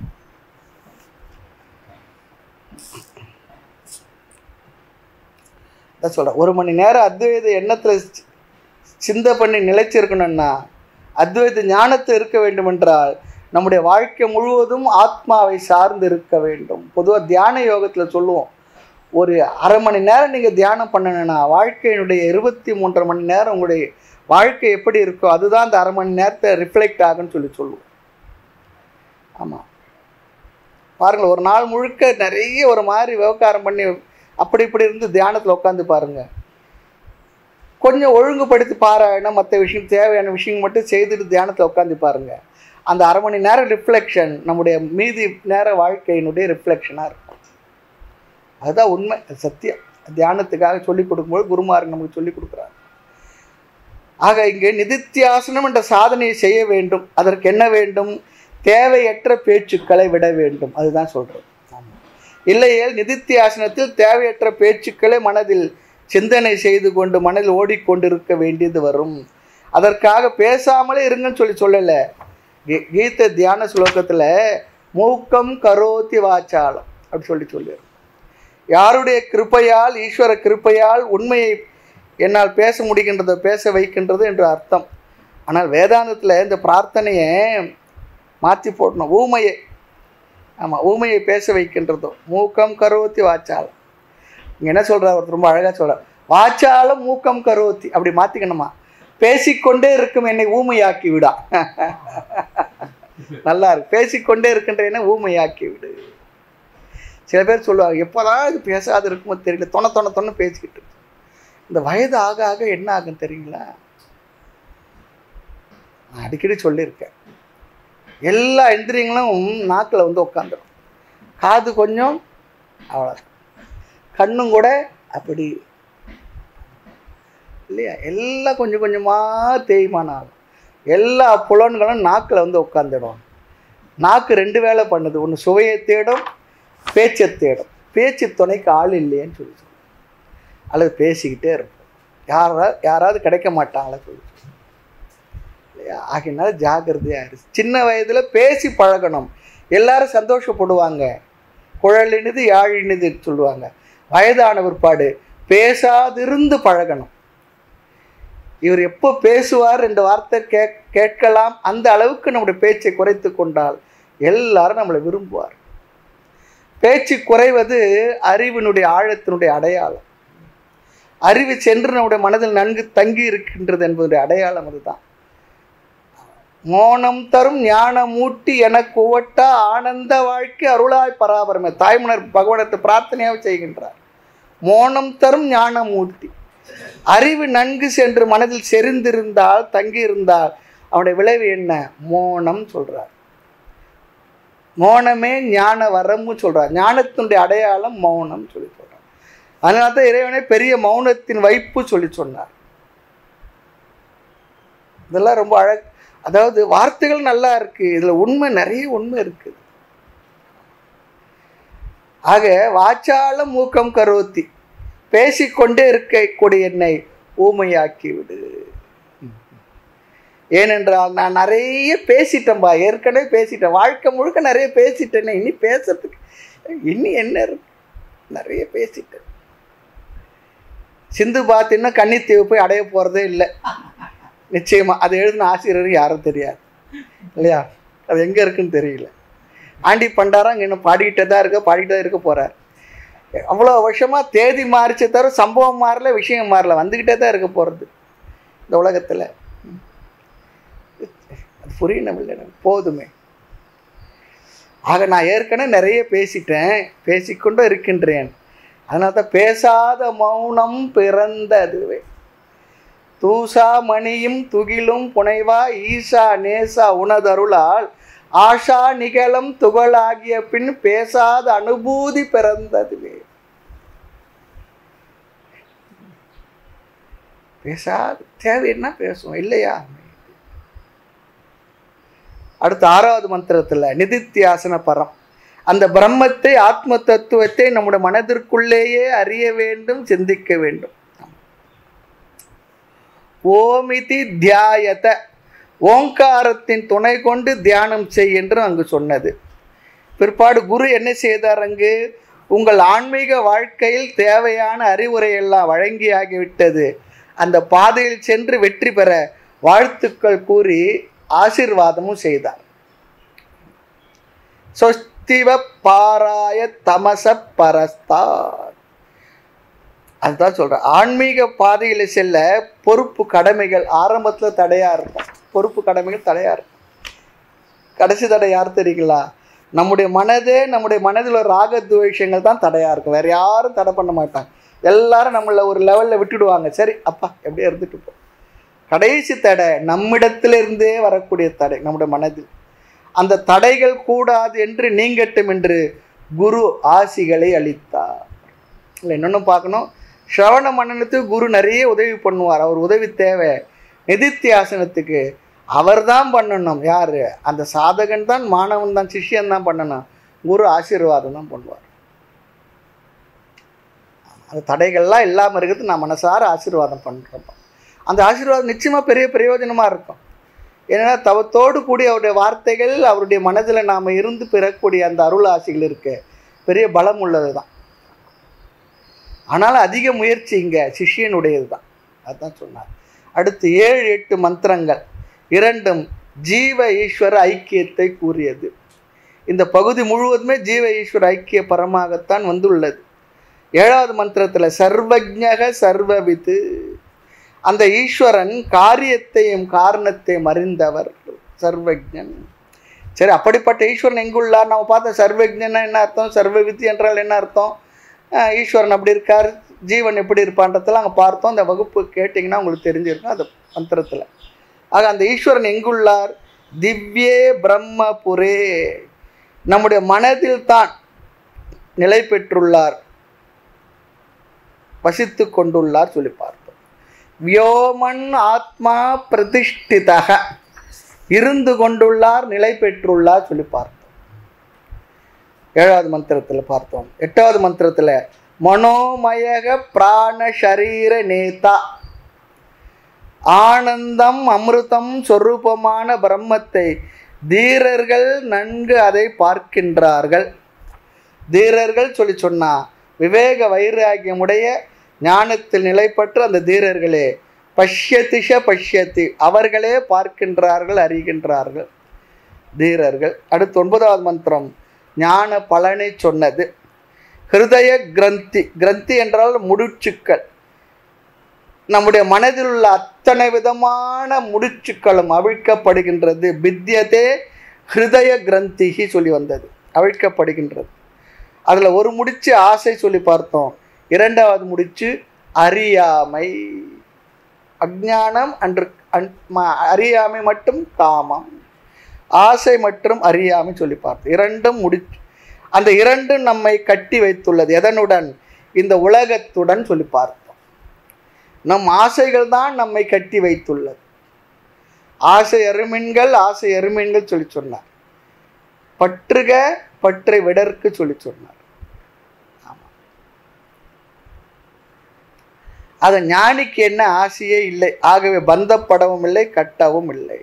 அதான் சொல்கிறேன் ஒரு மணி நேரம் அத்வைத எண்ணத்தில் சிந்தை பண்ணி நிலைச்சிருக்கணும்னா அத்வைத ஞானத்தில் இருக்க வேண்டுமென்றால் நம்முடைய வாழ்க்கை முழுவதும் ஆத்மாவை சார்ந்து இருக்க வேண்டும் பொதுவாக தியான யோகத்தில் சொல்லுவோம் ஒரு அரை மணி நேரம் நீங்கள் தியானம் பண்ணணும்னா வாழ்க்கையினுடைய இருபத்தி மூன்றரை மணி நேரம் உங்களுடைய வாழ்க்கை எப்படி இருக்கோ அதுதான் அந்த அரை மணி நேரத்தை ரிஃப்ளெக்ட் ஆகுன்னு சொல்லி சொல்லுவோம் ஆமாம் பாருங்கள் ஒரு நாள் முழுக்க நிறைய ஒரு மாதிரி விவகாரம் பண்ணி அப்படி இப்படி இருந்து தியானத்தில் உட்காந்து பாருங்க கொஞ்சம் ஒழுங்குபடுத்தி பாராயணம் மற்ற விஷயம் தேவையான விஷயம் மட்டும் செய்துட்டு தியானத்தில் உட்காந்து பாருங்க அந்த அரை மணி நேரம் ரிஃப்ளெக்ஷன் நம்முடைய மீதி நேர வாழ்க்கையினுடைய ரிஃப்ளெக்ஷனாக இருக்கும் அதுதான் உண்மை அது சத்தியம் தியானத்துக்காக சொல்லிக் கொடுக்கும்போது குருமார் நமக்கு சொல்லிக் கொடுக்குறாங்க ஆக இங்கே நிதித்தியாசனம் என்ற சாதனையை செய்ய வேண்டும் அதற்கு என்ன வேண்டும் தேவையற்ற பேச்சுக்களை விட வேண்டும் அதுதான் சொல்கிறோம் இல்லையேல் நிதித்தியாசனத்தில் தேவையற்ற பேச்சுக்களை மனதில் சிந்தனை செய்து கொண்டு மனதில் ஓடிக்கொண்டிருக்க வேண்டியது வரும் அதற்காக பேசாமலே இருங்கன்னு சொல்லி சொல்லலை கீ- கீத தியான ஸ்லோகத்தில் மூக்கம் கரோதி வாச்சாலம் அப்படி சொல்லி சொல்லிடுறோம் யாருடைய கிருப்பையால் ஈஸ்வர கிருப்பையால் உண்மையை என்னால் பேச முடிகின்றதோ பேச வைக்கின்றது என்று அர்த்தம் ஆனால் வேதாந்தத்தில் இந்த பிரார்த்தனையை மாற்றி போடணும் ஊமையை ஆமாம் ஊமையை பேச வைக்கின்றதோ மூக்கம் கரோத்தி வாச்சாலம் இங்கே என்ன சொல்கிறார் ஒருத்தர் ரொம்ப அழகாக சொல்கிறார் வாச்சாலம் மூக்கம் கரோத்தி அப்படி மாற்றிக்கணுமா பேசிக்கொண்டே இருக்கும் என்னை ஊமையாக்கி விடா நல்லா இருக்கு பேசிக்கொண்டே இருக்கின்ற என்னை ஊமையாக்கி விடு சில பேர் சொல்லுவாங்க எப்போதான் இது பேசாது இருக்குமோ தெரியல தொண தொண தொண்ணு பேசிக்கிட்டு இருக்கு. இந்த வயது ஆக ஆக என்ன ஆகும் தெரியுங்களா நான் அடிக்கடி சொல்லியிருக்கேன் எல்லா இந்திரியங்களும் நாக்கில் வந்து உட்காந்துரும் காது கொஞ்சம் அவ்வளோ கண்ணும் கூட அப்படி இல்லையா எல்லாம் கொஞ்சம் கொஞ்சமாக தேய்மானம் ஆகும் எல்லா புலன்களும் நாக்கில் வந்து உட்காந்துடும் நாக்கு ரெண்டு வேலை பண்ணுது ஒன்று சுவையை தேடும் பேச்சை தேடும் பேச்சு துணைக்கு ஆள் இல்லையேன்னு சொல்லி சொல்லும். அல்லது பேசிக்கிட்டே இருப்போம் யாராவது யாராவது கிடைக்க மாட்டாங்களா சொல்லி சொல்லும். இல்லையா ஆகையினால ஜாக்கிரதையாக இரு சின்ன வயதில் பேசி பழகணும் எல்லாரும் சந்தோஷப்படுவாங்க குழலினிது யாழினிது சொல்லுவாங்க வயதான பிற்பாடு பேசாதிருந்து பழகணும் இவர் எப்போ பேசுவார் என்ற வார்த்தை கே கேட்கலாம் அந்த அளவுக்கு நம்முடைய பேச்சை குறைத்து கொண்டால் எல்லாரும் நம்மளை விரும்புவார் பேச்சு குறைவது அறிவினுடைய ஆழத்தினுடைய அடையாளம் அறிவு சென்று நம்முடைய மனதில் நன்கு தங்கி இருக்கின்றது என்பதுடைய அடையாளம் அதுதான் மோனம் தரும் ஞானமூட்டி எனக்கு உவட்டா ஆனந்த வாழ்க்கை அருளாய் பராபரமே தாய்மலர் பகவானத்தை பிரார்த்தனையாக செய்கின்றார் மோனம் தரும் ஞானமூட்டி அறிவு நன்கு சென்று மனதில் செறிந்திருந்தால் தங்கியிருந்தால் அவனுடைய விளைவு என்ன மோனம் சொல்றார் மௌனமே ஞான வரம்னு சொல்றார் ஞானத்தினுடைய அடையாளம் மௌனம் சொல்லி சொல்றார் அதனால தான் இறைவனே பெரிய மௌனத்தின் வைப்பு சொல்லி சொன்னார் இதெல்லாம் ரொம்ப அழகு அதாவது வார்த்தைகள் நல்லா இருக்கு இதுல உண்மை நிறைய உண்மை இருக்குது ஆக வாச்சால மூக்கம் கரோத்தி பேசிக்கொண்டே இருக்கக்கூடிய என்னை ஊமையாக்கி விடு ஏனென்றால் நான் நிறைய பேசிட்டேன்பா ஏற்கனவே பேசிட்டேன் வாழ்க்கை முழுக்க நிறைய பேசிட்டேனே இனி பேசுறதுக்கு இனி என்ன இருக்கு நிறைய பேசிட்டேன் சிந்து பார்த்தீங்கன்னா கன்னித்தீவு போய் அடைய போகிறதே இல்லை நிச்சயமா அது எழுதின ஆசிரியர் யாரும் தெரியாது இல்லையா அது எங்கே இருக்குன்னு தெரியல ஆண்டி பண்டாரா அங்கே இன்னும் பாடிக்கிட்டே தான் இருக்க பாடிக்கிட்டே தான் இருக்க போகிறார் அவ்வளோ வருஷமாக தேதி மாறிச்சே தவிர சம்பவம் மாறல விஷயம் மாறல வந்துக்கிட்டே தான் இருக்க போகிறது இந்த உலகத்தில் அது புரியணும் இல்லை எனக்கு போதுமே ஆக நான் ஏற்கனவே நிறைய பேசிட்டேன் பேசிக்கொண்டும் இருக்கின்றேன் அதனால தான் பேசாத மௌனம் பிறந்ததுவே தூசா மணியும் துகிலும் புனைவா ஈசா நேசா உனதருளால் ஆஷா நிகழம் துகளாகிய பின் பேசாத அனுபூதி பிறந்ததுவே பேசாது தேவைன்னா பேசுவோம் இல்லையா அடுத்து ஆறாவது மந்திரத்தில் நிதித்தியாசன பரம் அந்த பிரம்மத்தை ஆத்ம தத்துவத்தை நம்முடைய மனதிற்குள்ளேயே அறிய வேண்டும் சிந்திக்க வேண்டும் ஓமிதி தியாயத ஓங்காரத்தின் துணை கொண்டு தியானம் செய் என்று அங்கு சொன்னது பிற்பாடு குரு என்ன செய்தார் அங்கு உங்கள் ஆன்மீக வாழ்க்கையில் தேவையான அறிவுரை எல்லாம் வழங்கியாகிவிட்டது அந்த பாதையில் சென்று வெற்றி பெற வாழ்த்துக்கள் கூறி ஆசீர்வாதமும் செய்தார் சொஸ்திவ பாராய தமச பரஸ்தார் அதுதான் சொல்கிறேன் ஆன்மீக பாதையில் செல்ல பொறுப்பு கடமைகள் ஆரம்பத்தில் தடையாக இருக்கும் பொறுப்பு கடமைகள் தடையாக இருக்கும் கடைசி தடை யார் தெரியுங்களா நம்முடைய மனதே நம்முடைய மனதில் ஒரு ராகத்வேஷங்கள் தான் தடையாக இருக்கும் வேறு யாரும் தடை பண்ண மாட்டாங்க எல்லாரும் நம்மளை ஒரு லெவலில் விட்டுடுவாங்க சரி அப்பா எப்படியே இருந்துட்டு போ கடைசி தடை நம்மிடத்திலிருந்தே வரக்கூடிய தடை நம்முடைய மனதில் அந்த தடைகள் கூடாது என்று நீங்கட்டும் என்று குரு ஆசிகளை அளித்தார் இல்லை இன்னொன்று பார்க்கணும் ஸ்ரவண மன்னனுக்கு குரு நிறைய உதவி பண்ணுவார் அவர் உதவி தேவை நிதித்தியாசனத்துக்கு அவர் தான் பண்ணணும் யார் அந்த சாதகன் தான் மாணவன் தான் சிஷ்யன் தான் பண்ணணும் குரு ஆசீர்வாதம் தான் பண்ணுவார் அந்த தடைகள்லாம் இல்லாமல் இருக்கிறது நான் மனசார ஆசீர்வாதம் பண்ணுறோம் அந்த ஆசீர்வாதம் நிச்சயமாக பெரிய பிரயோஜனமாக இருக்கும் ஏன்னா தவத்தோடு கூடிய அவருடைய வார்த்தைகள் அவருடைய மனதில் நாம் இருந்து பெறக்கூடிய அந்த அருள் ஆசைகள் இருக்கு பெரிய பலம் உள்ளது தான் ஆனாலும் அதிக முயற்சி இங்கே சிஷ்யனுடையது தான் அதுதான் சொன்னார் அடுத்து ஏழு எட்டு மந்திரங்கள் இரண்டும் ஜீவ ஈஸ்வர ஐக்கியத்தை கூறியது இந்த பகுதி முழுவதுமே ஜீவ ஈஸ்வர ஐக்கிய பரமாகத்தான் வந்துள்ளது ஏழாவது மந்திரத்தில் சர்வஜக சர்வவித்து அந்த ஈஸ்வரன் காரியத்தையும் காரணத்தையும் அறிந்தவர் சர்வஜன் சரி அப்படிப்பட்ட ஈஸ்வரன் எங்குள்ளார் நம்ம பார்த்தோம் சர்வஜன்னா என்ன அர்த்தம் சர்வவித்தி என்றால் என்ன அர்த்தம் அஹ் ஈஸ்வரன் அப்படி இருக்கார் ஜீவன் எப்படி இருப்பான்றதெல்லாம் அங்கே பார்த்தோம் அந்த வகுப்பு கேட்டிங்கன்னா உங்களுக்கு தெரிஞ்சிருக்கும் அந்த மந்திரத்தில் ஆக அந்த ஈஸ்வரன் எங்குள்ளார் திவ்யே பிரம்மபுரே நம்முடைய மனதில் தான் நிலை பெற்றுள்ளார் வசித்து கொண்டுள்ளார் சொல்லி பார்த்தோம் வியோமன் ஆத்மா பிரதிஷ்டிதக இருந்து கொண்டுள்ளார் நிலை பெற்றுள்ளார் சொல்லி பார்த்தோம் ஏழாவது மந்திரத்தில் பார்த்தோம் எட்டாவது மந்திரத்தில் மனோமயக பிராண சரீர நேதா ஆனந்தம் அமிர்தம் சொரூபமான பிரம்மத்தை தீரர்கள் நன்கு அதை பார்க்கின்றார்கள் தீரர்கள் சொல்லி சொன்னா விவேக வைராகியமுடைய ஞானத்தில் நிலை பெற்ற அந்த தீரர்களே பஷ்யதிஷ பஷ்யத்தி அவர்களே பார்க்கின்றார்கள் அறிகின்றார்கள் தீரர்கள் அடுத்து ஒன்பதாவது மந்திரம் ஞான பலனை சொன்னது ஹிருதய கிரந்தி கிரந்தி என்றால் முடிச்சுக்கள் நம்முடைய மனதில் உள்ள அத்தனை விதமான முடிச்சுக்களும் அவிழ்க்கப்படுகின்றது பித்தியதே ஹிருதய கிரந்திகி சொல்லி வந்தது அவிழ்க்கப்படுகின்றது அதில் ஒரு முடிச்சு ஆசை சொல்லி பார்த்தோம் இரண்டாவது முடிச்சு அறியாமை அஜ்ஞானம் அன்று அன்- ம- அறியாமை மட்டும் காமம் ஆசை மற்றும் அறியாமை சொல்லி பார்த்தோம் இரண்டும் முடி அந்த இரண்டும் நம்மை கட்டி வைத்துள்ளது எதனுடன் இந்த உலகத்துடன் சொல்லி பார்த்தோம் நம் ஆசைகள் தான் நம்மை கட்டி வைத்துள்ளது ஆசை அருமீன்கள் ஆசை அருமீன்கள் சொல்லி சொன்னார் பற்றுக பற்றை விடற்கு சொல்லி சொன்னார் ஆமா அது ஞானிக்கு என்ன ஆசையே இல்லை ஆகவே பந்தப்படவும் இல்லை கட்டவும் இல்லை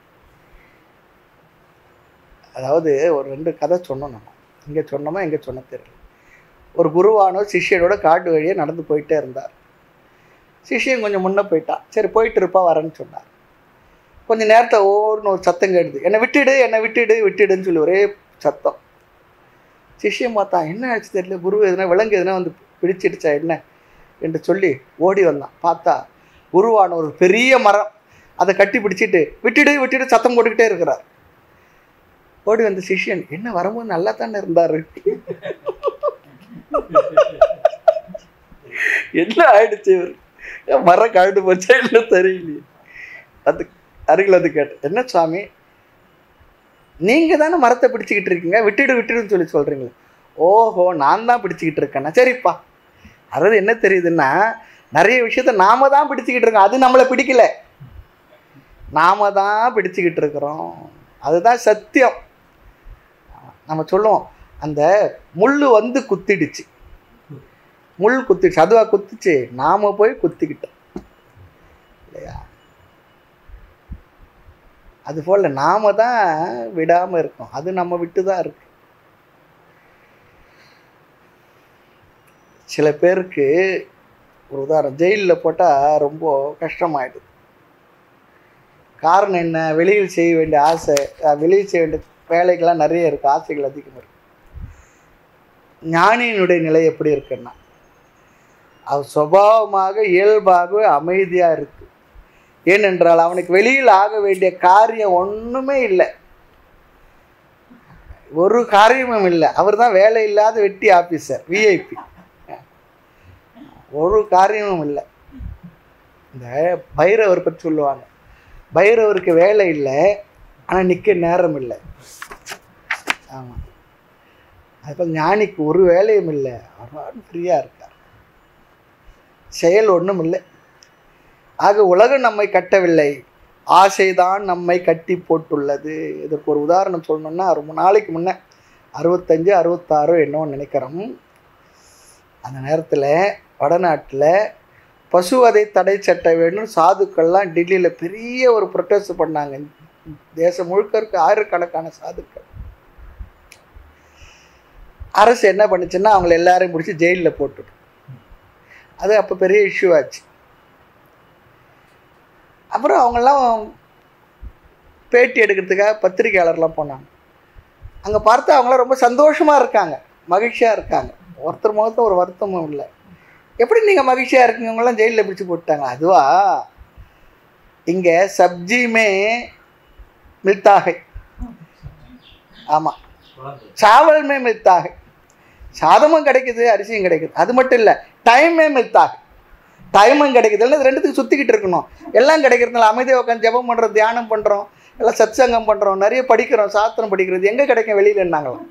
அதாவது ஒரு ரெண்டு கதை சொன்னோம் நம்ம இங்கே சொன்னோமா எங்கே சொன்ன தெரியல ஒரு குருவானோ சிஷ்யனோட காட்டு வழியே நடந்து போயிட்டே இருந்தார் சிஷ்யன் கொஞ்சம் முன்ன போயிட்டான் சரி போயிட்டு இருப்பா வரேன்னு சொன்னார் கொஞ்ச நேரத்தை ஓர்னு ஒரு சத்தம் கேடுது என்னை விட்டுடு என்னை விட்டுடு விட்டுடுன்னு சொல்லி ஒரே சத்தம் சிஷ்யன் பார்த்தான் என்ன ஆச்சு தெரியல குரு எதுனா விலங்கு எதுனா வந்து பிடிச்சிடுச்சா என்ன என்று சொல்லி ஓடி வந்தான் பார்த்தா குருவான ஒரு பெரிய மரம் அதை கட்டி பிடிச்சிட்டு விட்டுடு விட்டுடு சத்தம் போட்டுக்கிட்டே இருக்கிறார் ஓடி வந்த சிஷ்யன் என்ன வரும்போது நல்லா தானே இருந்தாரு என்ன ஆயிடுச்சு இவர் ஏன் மரம் கழண்டு போச்சா இல்லை தெரியலையே அது அருகில் வந்து கேட்டேன் என்ன சுவாமி நீங்க தானே மரத்தை பிடிச்சிக்கிட்டு இருக்கீங்க விட்டுடு விட்டுடுன்னு சொல்லி சொல்றீங்களே ஓஹோ நான் தான் பிடிச்சிக்கிட்டு இருக்கேன்னா சரிப்பா அதாவது என்ன தெரியுதுன்னா நிறைய விஷயத்த நாம தான் பிடிச்சிக்கிட்டு இருக்கோம் அது நம்மளை பிடிக்கல நாம தான் பிடிச்சிக்கிட்டு இருக்கிறோம் அதுதான் சத்தியம் நம்ம சொல்லுவோம் அந்த முள் வந்து குத்திடுச்சு முள் குத்திடுச்சு அதுவா குத்துச்சு நாம போய் குத்திக்கிட்டோம் இல்லையா அதுபோல் நாம தான் விடாமல் இருக்கோம் அது நம்ம விட்டு தான் இருக்கு சில பேருக்கு ஒரு உதாரணம் ஜெயிலில் போட்டால் ரொம்ப கஷ்டமாயிடுது காரணம் என்ன வெளியில் செய்ய வேண்டிய ஆசை அஹ் வெளியில் செய்ய வேண்டிய வேலைகள்லாம் நிறைய இருக்குது ஆசைகள் அதிகம் இருக்கு ஞானியினுடைய நிலை எப்படி இருக்குன்னா அவர் சுபாவமாக இயல்பாகவே அமைதியாக இருக்கு ஏனென்றால் அவனுக்கு வெளியில் ஆக வேண்டிய காரியம் ஒன்றுமே இல்லை ஒரு காரியமும் இல்லை அவர் தான் வேலை இல்லாத வெட்டி ஆஃபீஸர் விஐபி ஒரு காரியமும் இல்லை இந்த பைரவர் பற்றி சொல்லுவாங்க பைரவருக்கு வேலை இல்லை ஆனால் நிற்க நேரம் இல்லை ஆமாம் அதுபோல் ஞானிக்கு ஒரு வேலையும் இல்லை அவர் ஃப்ரீயாக இருக்கார் செயல் ஒன்றும் இல்லை ஆக உலகம் நம்மை கட்டவில்லை ஆசைதான் நம்மை கட்டி போட்டுள்ளது இதற்கு ஒரு உதாரணம் சொல்லணும்னா ரொம்ப நாளைக்கு முன்னே அறுபத்தஞ்சு அறுபத்தாறோ என்னவோ நினைக்கிறோம் அந்த நேரத்தில் வடநாட்டில் பசுவதை தடை சட்ட வேண்டும் சாதுக்கள்லாம் டெல்லியில் பெரிய ஒரு ப்ரொட்டஸ்ட் பண்ணாங்க தேசம் முழுக்க இருக்க ஆயிரக்கணக்கான சாதுக்கள் அரசு என்ன பண்ணுச்சுன்னா அவங்கள எல்லாரையும் பிடிச்சி ஜெயிலில் போட்டுடும் அது அப்போ பெரிய இஷ்யூ ஆச்சு அப்புறம் அவங்கெல்லாம் பேட்டி எடுக்கிறதுக்காக பத்திரிகையாளர்லாம் போனாங்க அங்கே பார்த்தா அவங்களாம் ரொம்ப சந்தோஷமாக இருக்காங்க மகிழ்ச்சியாக இருக்காங்க ஒருத்தர் முகத்தில் ஒரு வருத்தமும் இல்லை எப்படி நீங்கள் மகிழ்ச்சியாக இருக்கீங்க இவங்கெல்லாம் ஜெயிலில் பிடிச்சி போட்டாங்க அதுவா இங்கே சப்ஜிமே மில்தாகை ஆமாம் சாவல்மே மில்தாகை சாதமும் கிடைக்குது அரிசியும் கிடைக்குது அது மட்டும் இல்லை டைமே மில்தாகை டைமும் கிடைக்குது இல்லை ரெண்டுத்துக்கு சுற்றிக்கிட்டு இருக்கணும் எல்லாம் கிடைக்கிறதுனால அமைதியாக உட்காந்து ஜெபம் பண்ணுறோம் தியானம் பண்ணுறோம் எல்லாம் சத்சங்கம் பண்ணுறோம் நிறைய படிக்கிறோம் சாஸ்திரம் படிக்கிறது எங்கே கிடைக்கும் வெளியில் என்னாங்களாம்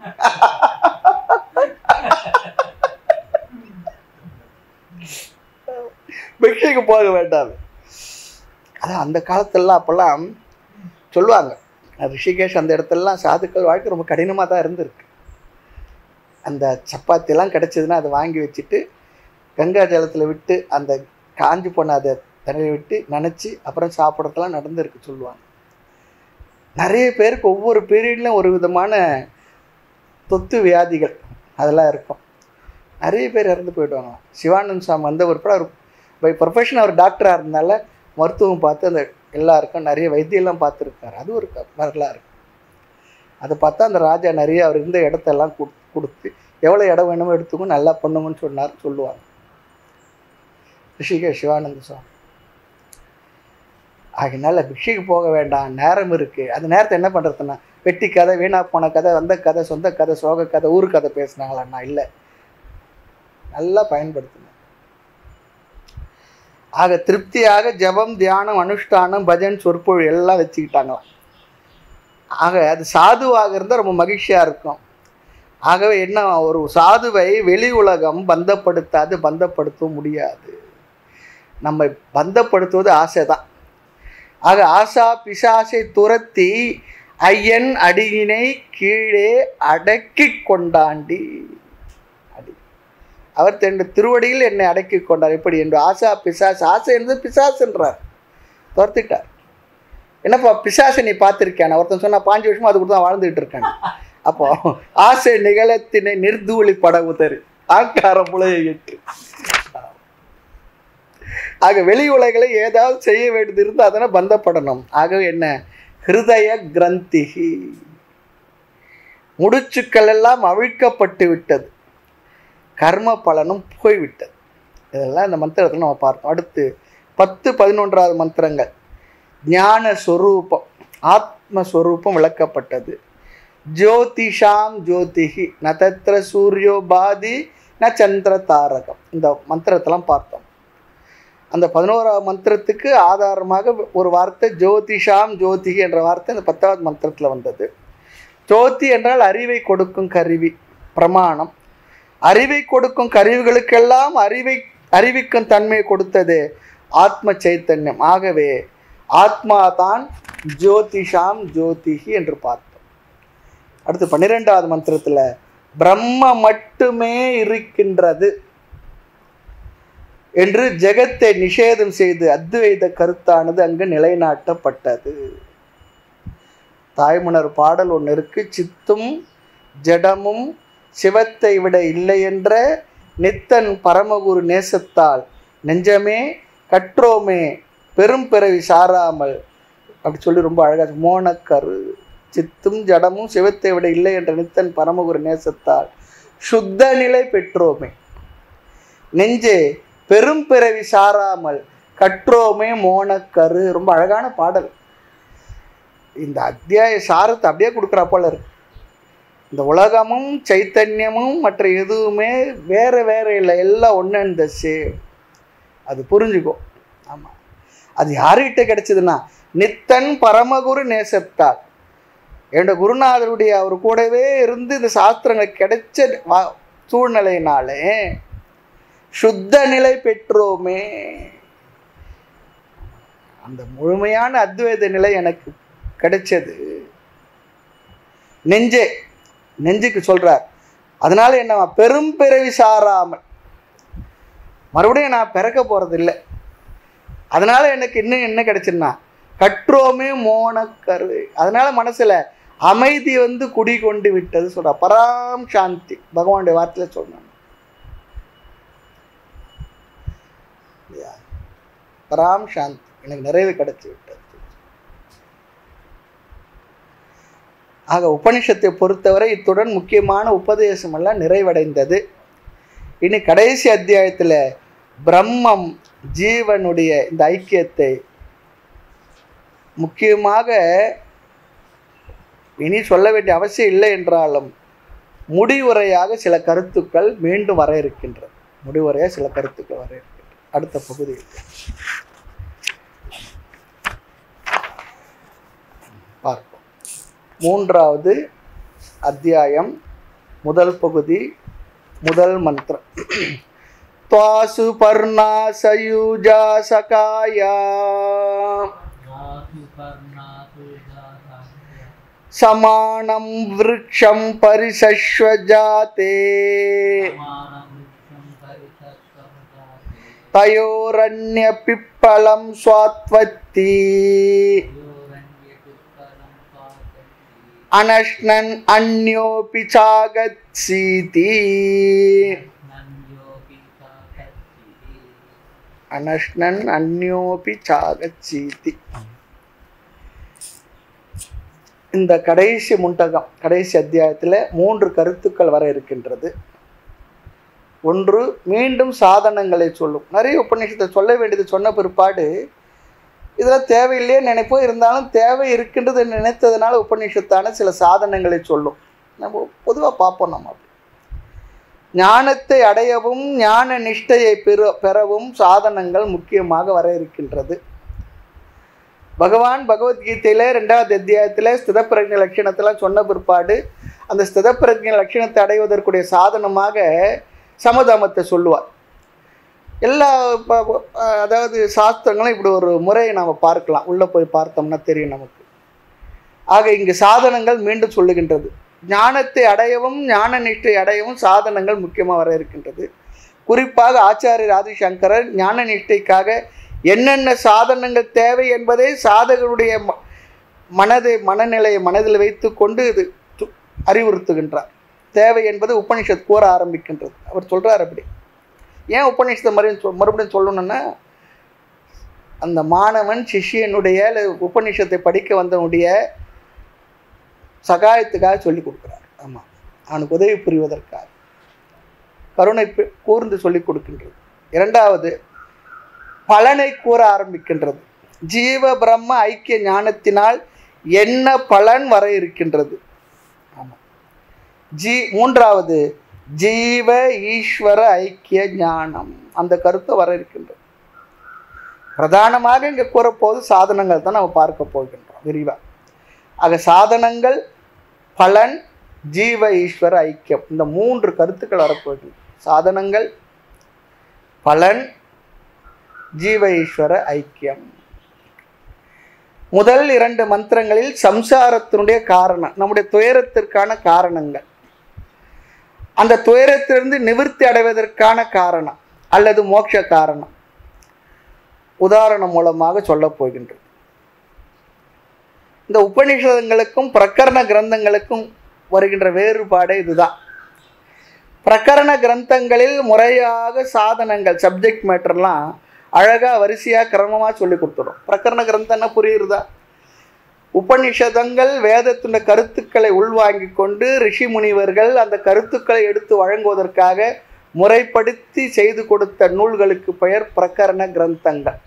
பிக்ஷைக்கு போக வேண்டாம் அதான் அந்த காலத்துலலாம் அப்போல்லாம் சொல்லுவாங்க ரிஷிகேஷ் அந்த இடத்துலலாம் சாதுக்கள் வாழ்க்கை ரொம்ப கடினமாக தான் இருந்திருக்கு அந்த சப்பாத்திலாம் கிடச்சிதுன்னா அதை வாங்கி வச்சுட்டு கங்கா ஜலத்தில் விட்டு அந்த காஞ்சி போன அதை தரையை விட்டு நனைச்சி அப்புறம் சாப்பிட்றதெல்லாம் நடந்திருக்கு சொல்லுவாங்க நிறைய பேருக்கு ஒவ்வொரு பீரியட்லையும் ஒரு விதமான தொத்து வியாதிகள் அதெல்லாம் இருக்கும் நிறைய பேர் இறந்து போயிடுவாங்க சிவானந்த் சுவாமி வந்த ஒரு அவர் பை ப்ரொஃபஷன் அவர் டாக்டராக இருந்தனால மருத்துவம் பார்த்து அந்த எல்லாருக்கும் நிறைய வைத்தியெல்லாம் பார்த்துருக்காரு அது ஒரு க- வரலாறு அதை பார்த்தா அந்த ராஜா நிறைய அவர் இருந்த இடத்தெல்லாம் கு கொடுத்து எவ்வளோ இடம் வேணுமோ எடுத்துக்கோ நல்லா பண்ணுங்கன்னு சொன்னார் சொல்லுவாங்க ரிஷிகேஷ் சிவானந்த சுவாமி ஆகினால பிக்ஷைக்கு போக வேண்டாம் நேரம் இருக்குது அந்த நேரத்தை என்ன பண்ணுறதுன்னா வெட்டி கதை வீணா போன கதை வந்த கதை சொந்த கதை சோக கதை ஊர் கதை பேசுனாங்களாண்ணா இல்லை நல்லா பயன்படுத்தணும் ஆக திருப்தியாக ஜெபம் தியானம் அனுஷ்டானம் பஜன் சொற்பொழி எல்லாம் வச்சுக்கிட்டாங்களாம் ஆக அது சாதுவாக இருந்தால் ரொம்ப மகிழ்ச்சியாக இருக்கும் ஆகவே என்ன ஒரு சாதுவை வெளி உலகம் பந்தப்படுத்தாது பந்தப்படுத்த முடியாது நம்மை பந்தப்படுத்துவது ஆசை தான் ஆக ஆசா பிசாசை துரத்தி ஐயன் அடியினை கீழே அடக்கி கொண்டாண்டி அடி அவர் தன் திருவடியில் என்னை அடக்கி கொண்டார் எப்படி என்று ஆசா பிசாசு ஆசை என்பது பிசாசு என்றார் துரத்திட்டார் என்னப்பா பிசாசை நீ பார்த்துருக்கேன் ஒருத்தன் சொன்னா பாஞ்சு வருஷமா அது கூட தான் வாழ்ந்துகிட்டு இருக்கேன் அப்போ ஆசை நிகழத்தினை நிர்தூளி பட உதறு ஆங்கார புலையை எட்டு ஆக வெளி உலகளை ஏதாவது செய்ய வேண்டியது இருந்து அதனை பந்தப்படணும் ஆகவே என்ன ஹிருதய கிரந்திகி முடிச்சுக்கள் எல்லாம் அவிழ்க்கப்பட்டு விட்டது கர்ம பலனும் போய்விட்டது இதெல்லாம் இந்த மந்திரத்தில் நம்ம பார்த்தோம் அடுத்து பத்து பதினொன்றாவது மந்திரங்கள் ஞான சொரூபம் ஆத்மஸ்வரூபம் விளக்கப்பட்டது ஜோதிஷாம் ஜோதிகி ந தத்ர சூரியோ பாதி ந சந்திர தாரகம் இந்த மந்திரத்தெல்லாம் பார்த்தோம் அந்த பதினோராவது மந்திரத்துக்கு ஆதாரமாக ஒரு வார்த்தை ஜோதிஷாம் ஜோதிகி என்ற வார்த்தை அந்த பத்தாவது மந்திரத்தில் வந்தது ஜோதி என்றால் அறிவை கொடுக்கும் கருவி பிரமாணம் அறிவை கொடுக்கும் கருவிகளுக்கெல்லாம் அறிவை அறிவிக்கும் தன்மையை கொடுத்தது ஆத்ம சைத்தன்யம் ஆகவே ஆத்மா தான் ஜோதிஷாம் ஜோதிஷி என்று பார்த்தோம் அடுத்து பன்னிரெண்டாவது மந்திரத்தில் பிரம்ம மட்டுமே இருக்கின்றது என்று ஜெகத்தை நிஷேதம் செய்து அத்வைத கருத்தானது அங்கு நிலைநாட்டப்பட்டது தாய்மலர் பாடல் ஒன்று இருக்கு சித்தும் ஜடமும் சிவத்தை விட இல்லை என்ற நித்தன் பரமகுரு நேசத்தால் நெஞ்சமே கற்றோமே பெரும் பிறவி சாராமல் அப்படி சொல்லி ரொம்ப அழகாக மோனக்கரு சித்தும் ஜடமும் சிவத்தை விட இல்லை என்ற நித்தன் பரமகுரு நேசத்தால் சுத்த நிலை பெற்றோமே நெஞ்சே பெரும் பிறவி சாராமல் கற்றோமே மோனக்கரு ரொம்ப அழகான பாடல் இந்த அத்தியாய சாரத்தை அப்படியே கொடுக்குறா போல இருக்கு இந்த உலகமும் சைத்தன்யமும் மற்ற எதுவுமே வேற வேற இல்லை எல்லாம் ஒன்று இந்த சே அது புரிஞ்சுக்கோ ஆமாம் அது யார்கிட்ட கிடைச்சதுன்னா நித்தன் பரமகுரு நேசத்தால் என்னோட குருநாதருடைய அவர் கூடவே இருந்து இந்த சாஸ்திரங்கள் கிடைச்ச வா- சூழ்நிலையினாலே சுத்த நிலை பெற்றோமே அந்த முழுமையான அத்வைத நிலை எனக்கு கிடைச்சது நெஞ்சே நெஞ்சுக்கு சொல்றார் அதனால என்ன பெரும் பிறவி சாராமல் மறுபடியும் நான் பிறக்க போறது இல்லை அதனால எனக்கு இன்னும் என்ன கிடைச்சுன்னா கற்றோமே மோனக்கரு அதனால மனசுல அமைதி வந்து குடி கொண்டு விட்டது சொல்ற பராம் சாந்தி பகவானுடைய வார்த்தையில சொன்னாங்க இல்லையா? பராம் சாந்தி எனக்கு நிறைவு கிடைச்சு விட்டது ஆக உபனிஷத்தை பொறுத்தவரை இத்துடன் முக்கியமான உபதேசம் எல்லாம் நிறைவடைந்தது இனி கடைசி அத்தியாயத்தில் பிரம்மம் ஜீவனுடைய இந்த ஐக்கியத்தை முக்கியமாக இனி சொல்ல வேண்டிய அவசியம் இல்லை என்றாலும் முடிவுரையாக சில கருத்துக்கள் மீண்டும் வர இருக்கின்றது முடிவுரையாக சில கருத்துக்கள் வர இருக்கின்றது அடுத்த பகுதியில் பார்ப்போம் மூன்றாவது அத்தியாயம் முதல் பகுதி முதல் மந்திரம் துவாசு பர்ணா சயூஜா சகாயா வாசு பர்ணாசு ஜாதாஸ்ய சமானம் விருக்ஷம் பரிசஸ்வஜாதே சமானம் விஷ்ணம் பரிசத்வம் ஜாதே தயோரண்ய பிப்பலம் ஸ்வாத்வத்தி யோரண்ய புத்தரம் பாதந்தி அனஷ்ணன் அந்யோபி சாகத்சீதி நன்யோகி சாகத்தி அனஷ்ணன் அந்யோபி சாகச்சீதி இந்த கடைசி முண்டகம் கடைசி அத்தியாயத்தில் மூன்று கருத்துக்கள் வர இருக்கின்றது ஒன்று மீண்டும் சாதனங்களை சொல்லும் நிறைய உபநிஷத்தை சொல்ல வேண்டியது சொன்ன பிற்பாடு இதெல்லாம் தேவையில்லையே நினைப்போம் இருந்தாலும் தேவை இருக்கின்றது நினைத்ததுனால உபநிஷத்தான சில சாதனங்களை சொல்லும் நம்ம பொதுவாக பார்ப்போம் நம்ம அப்படி ஞானத்தை அடையவும் ஞான நிஷ்டையை பெற பெறவும் சாதனங்கள் முக்கியமாக வர இருக்கின்றது பகவான் பகவத்கீதையில ரெண்டாவது அத்தியாயத்தில் ஸ்திதப்பிரஜ லட்சணத்தெல்லாம் சொன்ன பிற்பாடு அந்த ஸ்திதப்பிரஜ லட்சணத்தை அடைவதற்குரிய சாதனமாக சமதமத்தை சொல்லுவார் எல்லா ப- ப- அதாவது சாஸ்திரங்களும் இப்படி ஒரு முறையை நாம் பார்க்கலாம் உள்ளே போய் பார்த்தோம்னா தெரியும் நமக்கு ஆக இங்கு சாதனங்கள் மீண்டும் சொல்லுகின்றது ஞானத்தை அடையவும் ஞான நிஷ்டை அடையவும் சாதனங்கள் முக்கியமாக வர இருக்கின்றது குறிப்பாக ஆச்சாரியர் ஆதிசங்கரர் ஞான நிஷ்டைக்காக என்னென்ன சாதனங்கள் தேவை என்பதை சாதகருடைய ம- மனதை மனநிலையை மனதில் வைத்து கொண்டு இது து- அறிவுறுத்துகின்றார் தேவை என்பது உபனிஷத் கூற ஆரம்பிக்கின்றது அவர் சொல்றார் அப்படி ஏன் உபநிஷத்தை மறுபடியும் சொல் மறுபடியும் சொல்லணும்னா அந்த மாணவன் சிஷ்யனுடைய அல்லது உபநிஷத்தை படிக்க வந்தவனுடைய சகாயத்துக்காக சொல்லி கொடுக்குறார் ஆமாம் அவனுக்கு உதவி புரிவதற்காக கருணை பு- கூர்ந்து சொல்லி கொடுக்கின்றது இரண்டாவது பலனை கூற ஆரம்பிக்கின்றது ஜீவ பிரம்ம ஐக்கிய ஞானத்தினால் என்ன பலன் வர இருக்கின்றது ஆமாம் ஜீ மூன்றாவது ஜீவ ஈஸ்வர ஐக்கிய ஞானம் அந்த கருத்தை வர இருக்கின்றது பிரதானமாக இங்கே கூறப்போது சாதனங்கள் தான் நம்ம பார்க்க போகின்றோம் விரிவாக ஆக சாதனங்கள் பலன் ஜீவ ஈஸ்வர ஐக்கியம் இந்த மூன்று கருத்துக்கள் வரப்போகின்றன சாதனங்கள் பலன் ஜீவ ஈஸ்வர ஐக்கியம் முதல் இரண்டு மந்திரங்களில் சம்சாரத்தினுடைய காரணம் நம்முடைய துயரத்திற்கான காரணங்கள் அந்த துயரத்திலிருந்து நிவிர்த்தி அடைவதற்கான காரணம் அல்லது மோட்ச காரணம் உதாரணம் மூலமாக சொல்லப் போகின்றது இந்த உபநிஷதங்களுக்கும் பிரகரண கிரந்தங்களுக்கும் வருகின்ற வேறுபாடு இதுதான் பிரகரண கிரந்தங்களில் முறையாக சாதனங்கள் சப்ஜெக்ட் மேட்டர்லாம் அழகாக வரிசையாக கிரமமாக சொல்லி கொடுத்துடும் பிரகரண கிரந்தம்னா புரியுறதா உபநிஷதங்கள் வேதத்தின் கருத்துக்களை உள்வாங்கிக் கொண்டு ரிஷி முனிவர்கள் அந்த கருத்துக்களை எடுத்து வழங்குவதற்காக முறைப்படுத்தி செய்து கொடுத்த நூல்களுக்கு பெயர் பிரகரண கிரந்தங்கள்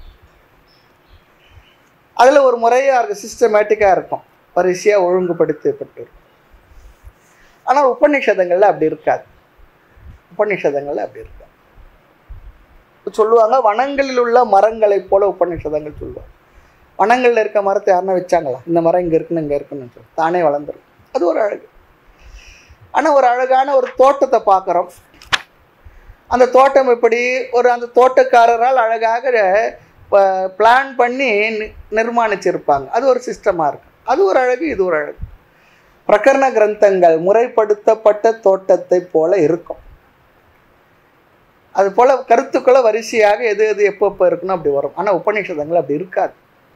அதில் ஒரு முறையாக இருக்கும் சிஸ்டமேட்டிக்காக இருக்கும் வரிசையாக ஒழுங்குபடுத்தப்பட்டு ஆனால் உபநிஷதங்களில் அப்படி இருக்காது உபநிஷதங்களில் அப்படி இருக்காது சொல்லுவாங்க வனங்களில் உள்ள மரங்களைப் போல உபநிஷதங்கள் சொல்லுவாங்க வனங்களில் இருக்க மரத்தை யாருன்னா வச்சாங்களா இந்த மரம் இங்கே இருக்குன்னு இங்கே இருக்குன்னு சொல்லி தானே வளர்ந்துரும் அது ஒரு அழகு ஆனால் ஒரு அழகான ஒரு தோட்டத்தை பார்க்குறோம் அந்த தோட்டம் எப்படி ஒரு அந்த தோட்டக்காரரால் அழகாக பிளான் பண்ணி நி- நிர்மாணிச்சிருப்பாங்க அது ஒரு சிஸ்டமாக இருக்கும் அது ஒரு அழகு இது ஒரு அழகு பிரகரண கிரந்தங்கள் முறைப்படுத்தப்பட்ட தோட்டத்தை போல இருக்கும் அது போல கருத்துக்களை வரிசையாக எது எது எப்போ எப்போ இருக்கணும் அப்படி வரும் ஆனால் உபநிஷதங்கள் அப்படி இருக்காது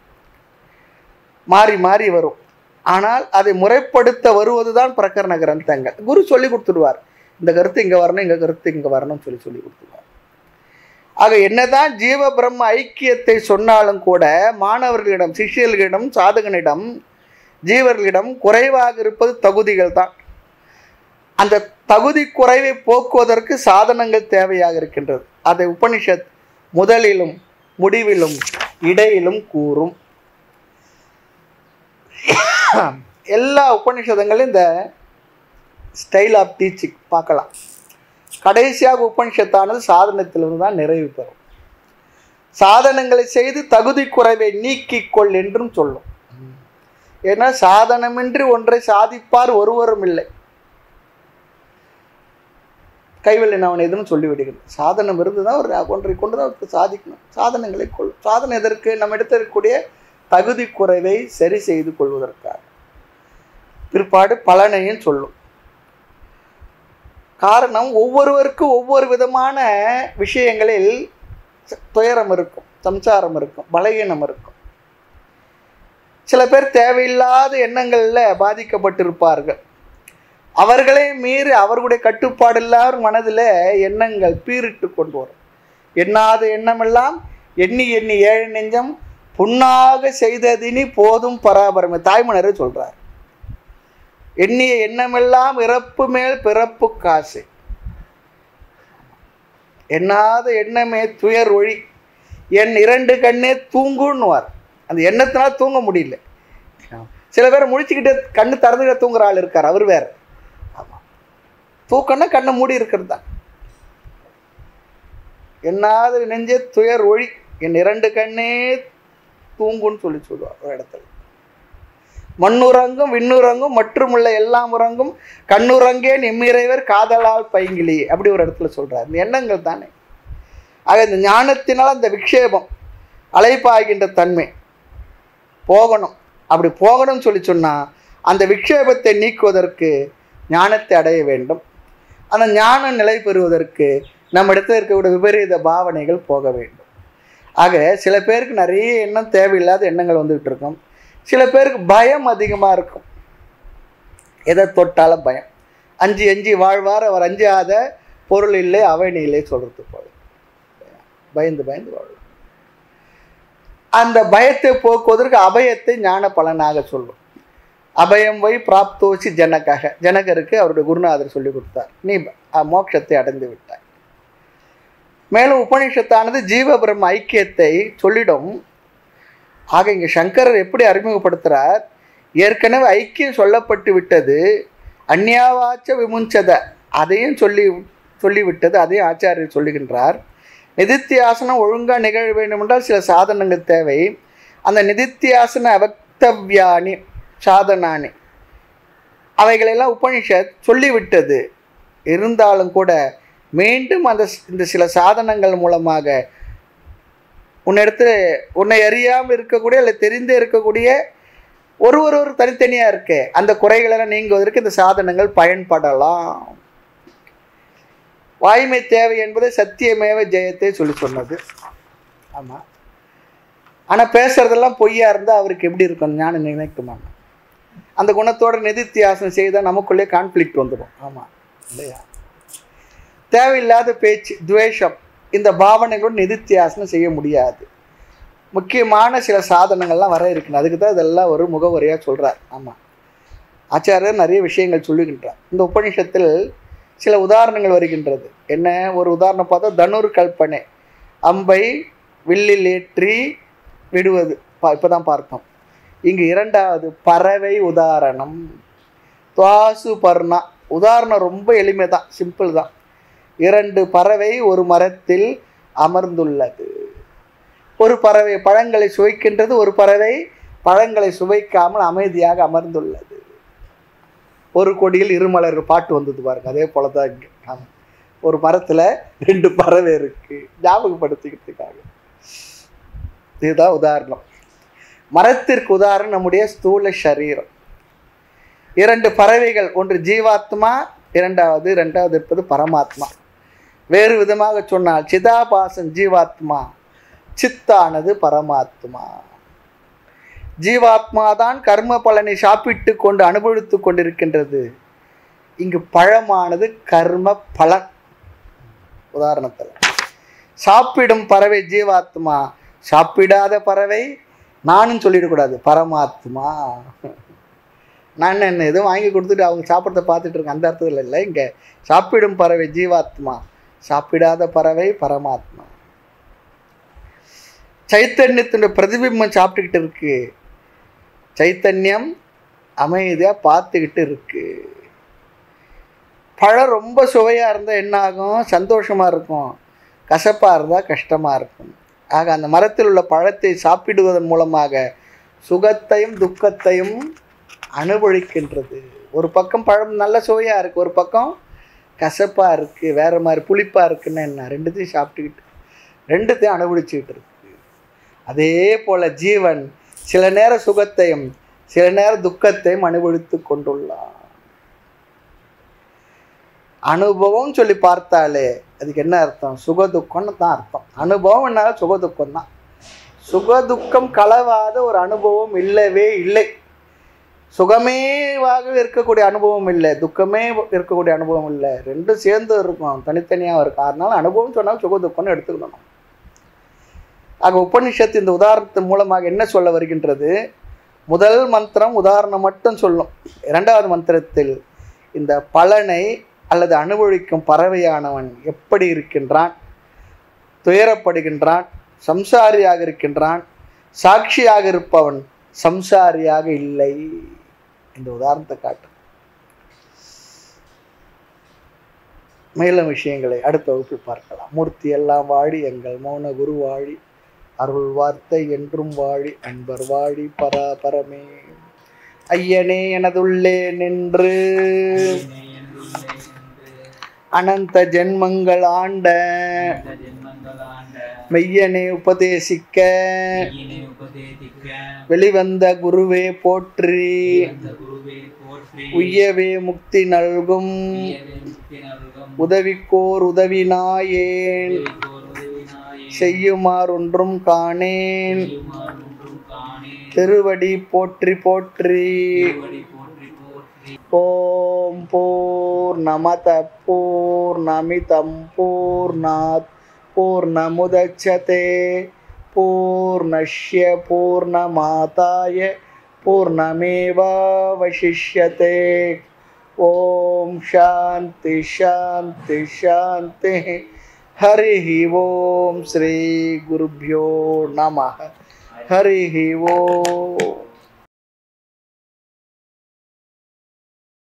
மாறி மாறி வரும் ஆனால் அதை முறைப்படுத்த வருவதுதான் பிரகரண கிரந்தங்கள் குரு சொல்லி கொடுத்துடுவார் இந்த கருத்து இங்கே வரணும் இந்த கருத்து இங்கே வரணும்னு சொல்லி சொல்லி கொடுத்துடுவார் ஆக என்னதான் ஜீவ பிரம்ம ஐக்கியத்தை சொன்னாலும் கூட மாணவர்களிடம் சிஷ்யர்களிடம் சாதகனிடம் ஜீவர்களிடம் குறைவாக இருப்பது தகுதிகள் தான் அந்த தகுதி குறைவை போக்குவதற்கு சாதனங்கள் தேவையாக இருக்கின்றது அதை உபனிஷத் முதலிலும் முடிவிலும் இடையிலும் கூறும் எல்லா உபனிஷதங்களும் இந்த ஸ்டைல் ஆஃப் டீச்சிங் பார்க்கலாம் கடைசியாக உபனிஷத்தானது சாதனத்திலிருந்து தான் நிறைவு பெறும் சாதனங்களை செய்து தகுதி குறைவை நீக்கிக் கொள் என்றும் சொல்லும் ஏன்னா சாதனமின்றி ஒன்றை சாதிப்பார் ஒருவரும் இல்லை கைவல்லி நான் எதுவும் சொல்லிவிடுகிறேன் சாதனம் இருந்து தான் ஒரு ஒன்றை கொண்டு தான் ஒருத்தர் சாதிக்கணும் சாதனங்களை கொள்ளும் சாதனை எதற்கு நம்ம இடத்துல இருக்கக்கூடிய தகுதி குறைவை சரி செய்து கொள்வதற்காக பிற்பாடு பலனையும் சொல்லும் காரணம் ஒவ்வொருவருக்கும் ஒவ்வொரு விதமான விஷயங்களில் ச- துயரம் இருக்கும் சம்சாரம் இருக்கும் பலகீனம் இருக்கும் சில பேர் தேவையில்லாத எண்ணங்களில் பாதிக்கப்பட்டிருப்பார்கள் அவர்களே மீறி அவர்களுடைய கட்டுப்பாடு இல்லாத மனதில் எண்ணங்கள் பீரிட்டு கொண்டு வரும் எண்ணாத எண்ணமெல்லாம் எண்ணி எண்ணி ஏழு நெஞ்சம் புண்ணாக செய்ததினி போதும் பராபரமே தாய்மனரே சொல்றார் எண்ணிய எண்ணமெல்லாம் இறப்பு மேல் பிறப்பு காசு எண்ணாத எண்ணமே துயர் ஒழி என் இரண்டு கண்ணே தூங்குன்னுவார் அந்த எண்ணத்தினால தூங்க முடியல சில பேர் முழிச்சுக்கிட்டே கண்ணு திறந்துக்கிட்டே தூங்குற ஆள் இருக்கார் அவர் வேற ஆமாம் தூக்கம்னா கண்ணை மூடி இருக்கிறது தான் எண்ணாத நெஞ்சே துயர் ஒழி என் இரண்டு கண்ணே தூங்குன்னு சொல்லி சொல்லுவார் ஒரு இடத்துல மண்ணுறங்கும் விண்ணுறங்கும் மற்றுமுள்ள எல்லாம் உறங்கும் கண்ணுறங்கேன் எம்மிறைவர் காதலால் பைங்கிலி அப்படி ஒரு இடத்துல சொல்றார் இந்த எண்ணங்கள் தானே ஆக இந்த ஞானத்தினால் அந்த விக்ஷேபம் அலைப்பாய்கின்ற தன்மை போகணும் அப்படி போகணும்னு சொல்லி சொன்னா அந்த விக்ஷேபத்தை நீக்குவதற்கு ஞானத்தை அடைய வேண்டும் அந்த ஞானம் நிலை பெறுவதற்கு நம்ம இடத்துல இருக்கக்கூடிய விபரீத பாவனைகள் போக வேண்டும் ஆக சில பேருக்கு நிறைய எண்ணம் தேவையில்லாத எண்ணங்கள் வந்துகிட்டு இருக்கும் சில பேருக்கு பயம் அதிகமாக இருக்கும் எதை தொட்டாலும் பயம் அஞ்சு அஞ்சு வாழ்வார் அவர் அஞ்சாத பொருள் இல்லை அவனி இல்லை சொல்றது போல பயந்து பயந்து வாழ்வார் அந்த பயத்தை போக்குவதற்கு அபயத்தை ஞான பலனாக சொல்லும் அபயம் வை பிராப்தோசி ஜனக்காக ஜனகருக்கு அவருடைய குருநாதர் சொல்லி கொடுத்தார் நீ அஹ், மோட்சத்தை அடைந்து விட்டாய் மேலும் உபனிஷத்தானது ஜீவ பிரம்ம ஐக்கியத்தை சொல்லிடும் ஆக இங்கே சங்கரர் எப்படி அறிமுகப்படுத்துகிறார் ஏற்கனவே ஐக்கியம் சொல்லப்பட்டு விட்டது அந்யாவாச்ச விமுஞ்சத அதையும் சொல்லி சொல்லிவிட்டது அதையும் ஆச்சாரியர் சொல்லுகின்றார் நிதித்தியாசனம் ஒழுங்காக நிகழ வேண்டுமென்றால் சில சாதனங்கள் தேவை அந்த நிதித்தியாசன அவக்தவ்யானி சாதனானி அவைகளெல்லாம் உபனிஷத் சொல்லிவிட்டது இருந்தாலும் கூட மீண்டும் அந்த ஸ்- இந்த சில சாதனங்கள் மூலமாக உன்னிடத்துல உன்னை அறியாமல் இருக்கக்கூடிய இல்லை தெரிந்தே இருக்கக்கூடிய ஒரு ஒரு ஒரு தனித்தனியாக இருக்கு அந்த குறைகளெல்லாம் நீங்குவதற்கு இந்த சாதனங்கள் பயன்படலாம் வாய்மை தேவை என்பது சத்தியமேவ ஜெயத்தை சொல்லி சொன்னது ஆமாம் ஆனால் பேசுறதெல்லாம் பொய்யா இருந்தால் அவருக்கு எப்படி இருக்கும் ஞானம் நினைக்குமா அந்த குணத்தோட நிதித்தியாசம் செய்தால் நமக்குள்ளே கான்ஃப்ளிக்ட் வந்துடும் ஆமாம் இல்லையா தேவையில்லாத பேச்சு துவேஷம் இந்த பாவனைகளோட நிதித்தியாசனம் செய்ய முடியாது முக்கியமான சில சாதனங்கள்லாம் வர இருக்குது அதுக்கு தான் இதெல்லாம் ஒரு முகவரியாக சொல்கிறார் ஆமாம் ஆச்சாரியர் நிறைய விஷயங்கள் சொல்லுகின்றார் இந்த உபநிஷத்தில் சில உதாரணங்கள் வருகின்றது என்ன ஒரு உதாரணம் பார்த்தா தனுர் கல்பனை அம்பை வில்லில் ஏற்றி விடுவது பா இப்போ தான் பார்த்தோம் இங்கு இரண்டாவது பறவை உதாரணம் துவாசு பர்ணா உதாரணம் ரொம்ப எளிமை தான் சிம்பிள் தான் இரண்டு பறவை ஒரு மரத்தில் அமர்ந்துள்ளது ஒரு பறவை பழங்களை சுவைக்கின்றது ஒரு பறவை பழங்களை சுவைக்காமல் அமைதியாக அமர்ந்துள்ளது ஒரு கொடியில் இருமலர் பாட்டு வந்தது பாருங்க அதே போல தான் இங்கே ஆமாம் ஒரு மரத்தில் ரெண்டு பறவை இருக்கு ஞாபகப்படுத்திக்கிறதுக்காக இதுதான் உதாரணம் மரத்திற்கு உதாரணம் நம்முடைய ஸ்தூல சரீரம் இரண்டு பறவைகள் ஒன்று ஜீவாத்மா இரண்டாவது இரண்டாவது இருப்பது பரமாத்மா வேறு விதமாக சொன்னால் சிதாபாசன் ஜீவாத்மா சித்தானது பரமாத்மா ஜீவாத்மா தான் கர்ம பலனை சாப்பிட்டு கொண்டு அனுபவித்து கொண்டிருக்கின்றது இங்கு பழமானது கர்ம பலன் உதாரணத்தில் சாப்பிடும் பறவை ஜீவாத்மா சாப்பிடாத பறவை நானும் சொல்லிடக்கூடாது பரமாத்மா நான் என்ன எதுவும் வாங்கி கொடுத்துட்டு அவங்க சாப்பிட்றத பார்த்துட்டு இருக்கேன் அந்த அர்த்தத்தில் இல்லை இங்கே சாப்பிடும் பறவை ஜீவாத்மா சாப்பிடாத பறவை பரமாத்மா சைத்தன்யத்தினுடைய பிரதிபிம்பம் சாப்பிட்டுக்கிட்டு இருக்கு சைத்தன்யம் அமைதியாக பார்த்துக்கிட்டு இருக்கு பழம் ரொம்ப சுவையாக இருந்தால் என்ன ஆகும் சந்தோஷமாக இருக்கும் கசப்பாக இருந்தால் கஷ்டமாக இருக்கும் ஆக அந்த மரத்தில் உள்ள பழத்தை சாப்பிடுவதன் மூலமாக சுகத்தையும் துக்கத்தையும் அனுபவிக்கின்றது ஒரு பக்கம் பழம் நல்ல சுவையாக இருக்குது ஒரு பக்கம் கசப்பாக இருக்குது வேறு மாதிரி புளிப்பாக இருக்குன்னு என்ன ரெண்டுத்தையும் சாப்பிட்டுக்கிட்டு ரெண்டுத்தையும் அனுபவிச்சுக்கிட்டு இருக்கு அதே போல் ஜீவன் சில நேர சுகத்தையும் சில நேர துக்கத்தையும் அனுபவித்து கொண்டுள்ளான் அனுபவம் சொல்லி பார்த்தாலே அதுக்கு என்ன அர்த்தம் சுக துக்கம்னு தான் அர்த்தம் அனுபவம்னால சுக துக்கம் தான் சுக துக்கம் கலவாத ஒரு அனுபவம் இல்லவே இல்லை சுகமேவாக இருக்கக்கூடிய அனுபவம் இல்லை துக்கமே இருக்கக்கூடிய அனுபவம் இல்லை ரெண்டும் சேர்ந்து இருக்கும் தனித்தனியாக இருக்கும் அதனால அனுபவம் சொன்னால் சுக துக்கம்னு எடுத்துக்கணும் ஆக உபனிஷத்து இந்த உதாரணத்தின் மூலமாக என்ன சொல்ல வருகின்றது முதல் மந்திரம் உதாரணம் மட்டும் சொல்லும் இரண்டாவது மந்திரத்தில் இந்த பலனை அல்லது அனுபவிக்கும் பறவையானவன் எப்படி இருக்கின்றான் துயரப்படுகின்றான் சம்சாரியாக இருக்கின்றான் சாட்சியாக இருப்பவன் சம்சாரியாக இல்லை இந்த உதாரணத்தை காட்டு மேலும் விஷயங்களை அடுத்த வகுப்பில் பார்க்கலாம் மூர்த்தி எல்லாம் வாழி எங்கள் மௌன குரு வாழி அருள் வார்த்தை என்றும் வாழி அன்பர் வாழி பராபரமே ஐயனே எனதுள்ளே நின்று என்னை என்றுள்ளே என்று அனந்த ஜென்மங்கள் ஆண்ட இந்த ஜென்மங்கள் ஆண்ட மெய்யனே உபதேசிக்க மெய்யினை உபதேசிக்க வெளிவந்த குருவே போற்றி அந்த குருவே போற்றி உய்யவே முக்தி நல்கும் உய்யவே முக்தி நல்கும் உதவிக்கோர் உதவினாயேன் உதவிக்கோர் உதவினாயே செய்யுமாறொன்றும் காணேன் செய்யுமாறு ஒன்றும் காணே திருவடி போற்றி போற்றி திருவடி போற்றி போற்றி ஓம் பூர்ணமத பூர்ணமிதம் பூர்ணாத் பூர்ணமுதச்சதே பூர்ணஷ்ய பூர்ணமாதாய பூர்ணமேவாவசிஷ்யते ஓம் சாந்தி சாந்தி சாந்தி हरिः ॐ श्रीगुरुभ्यो नमः हरिः ॐ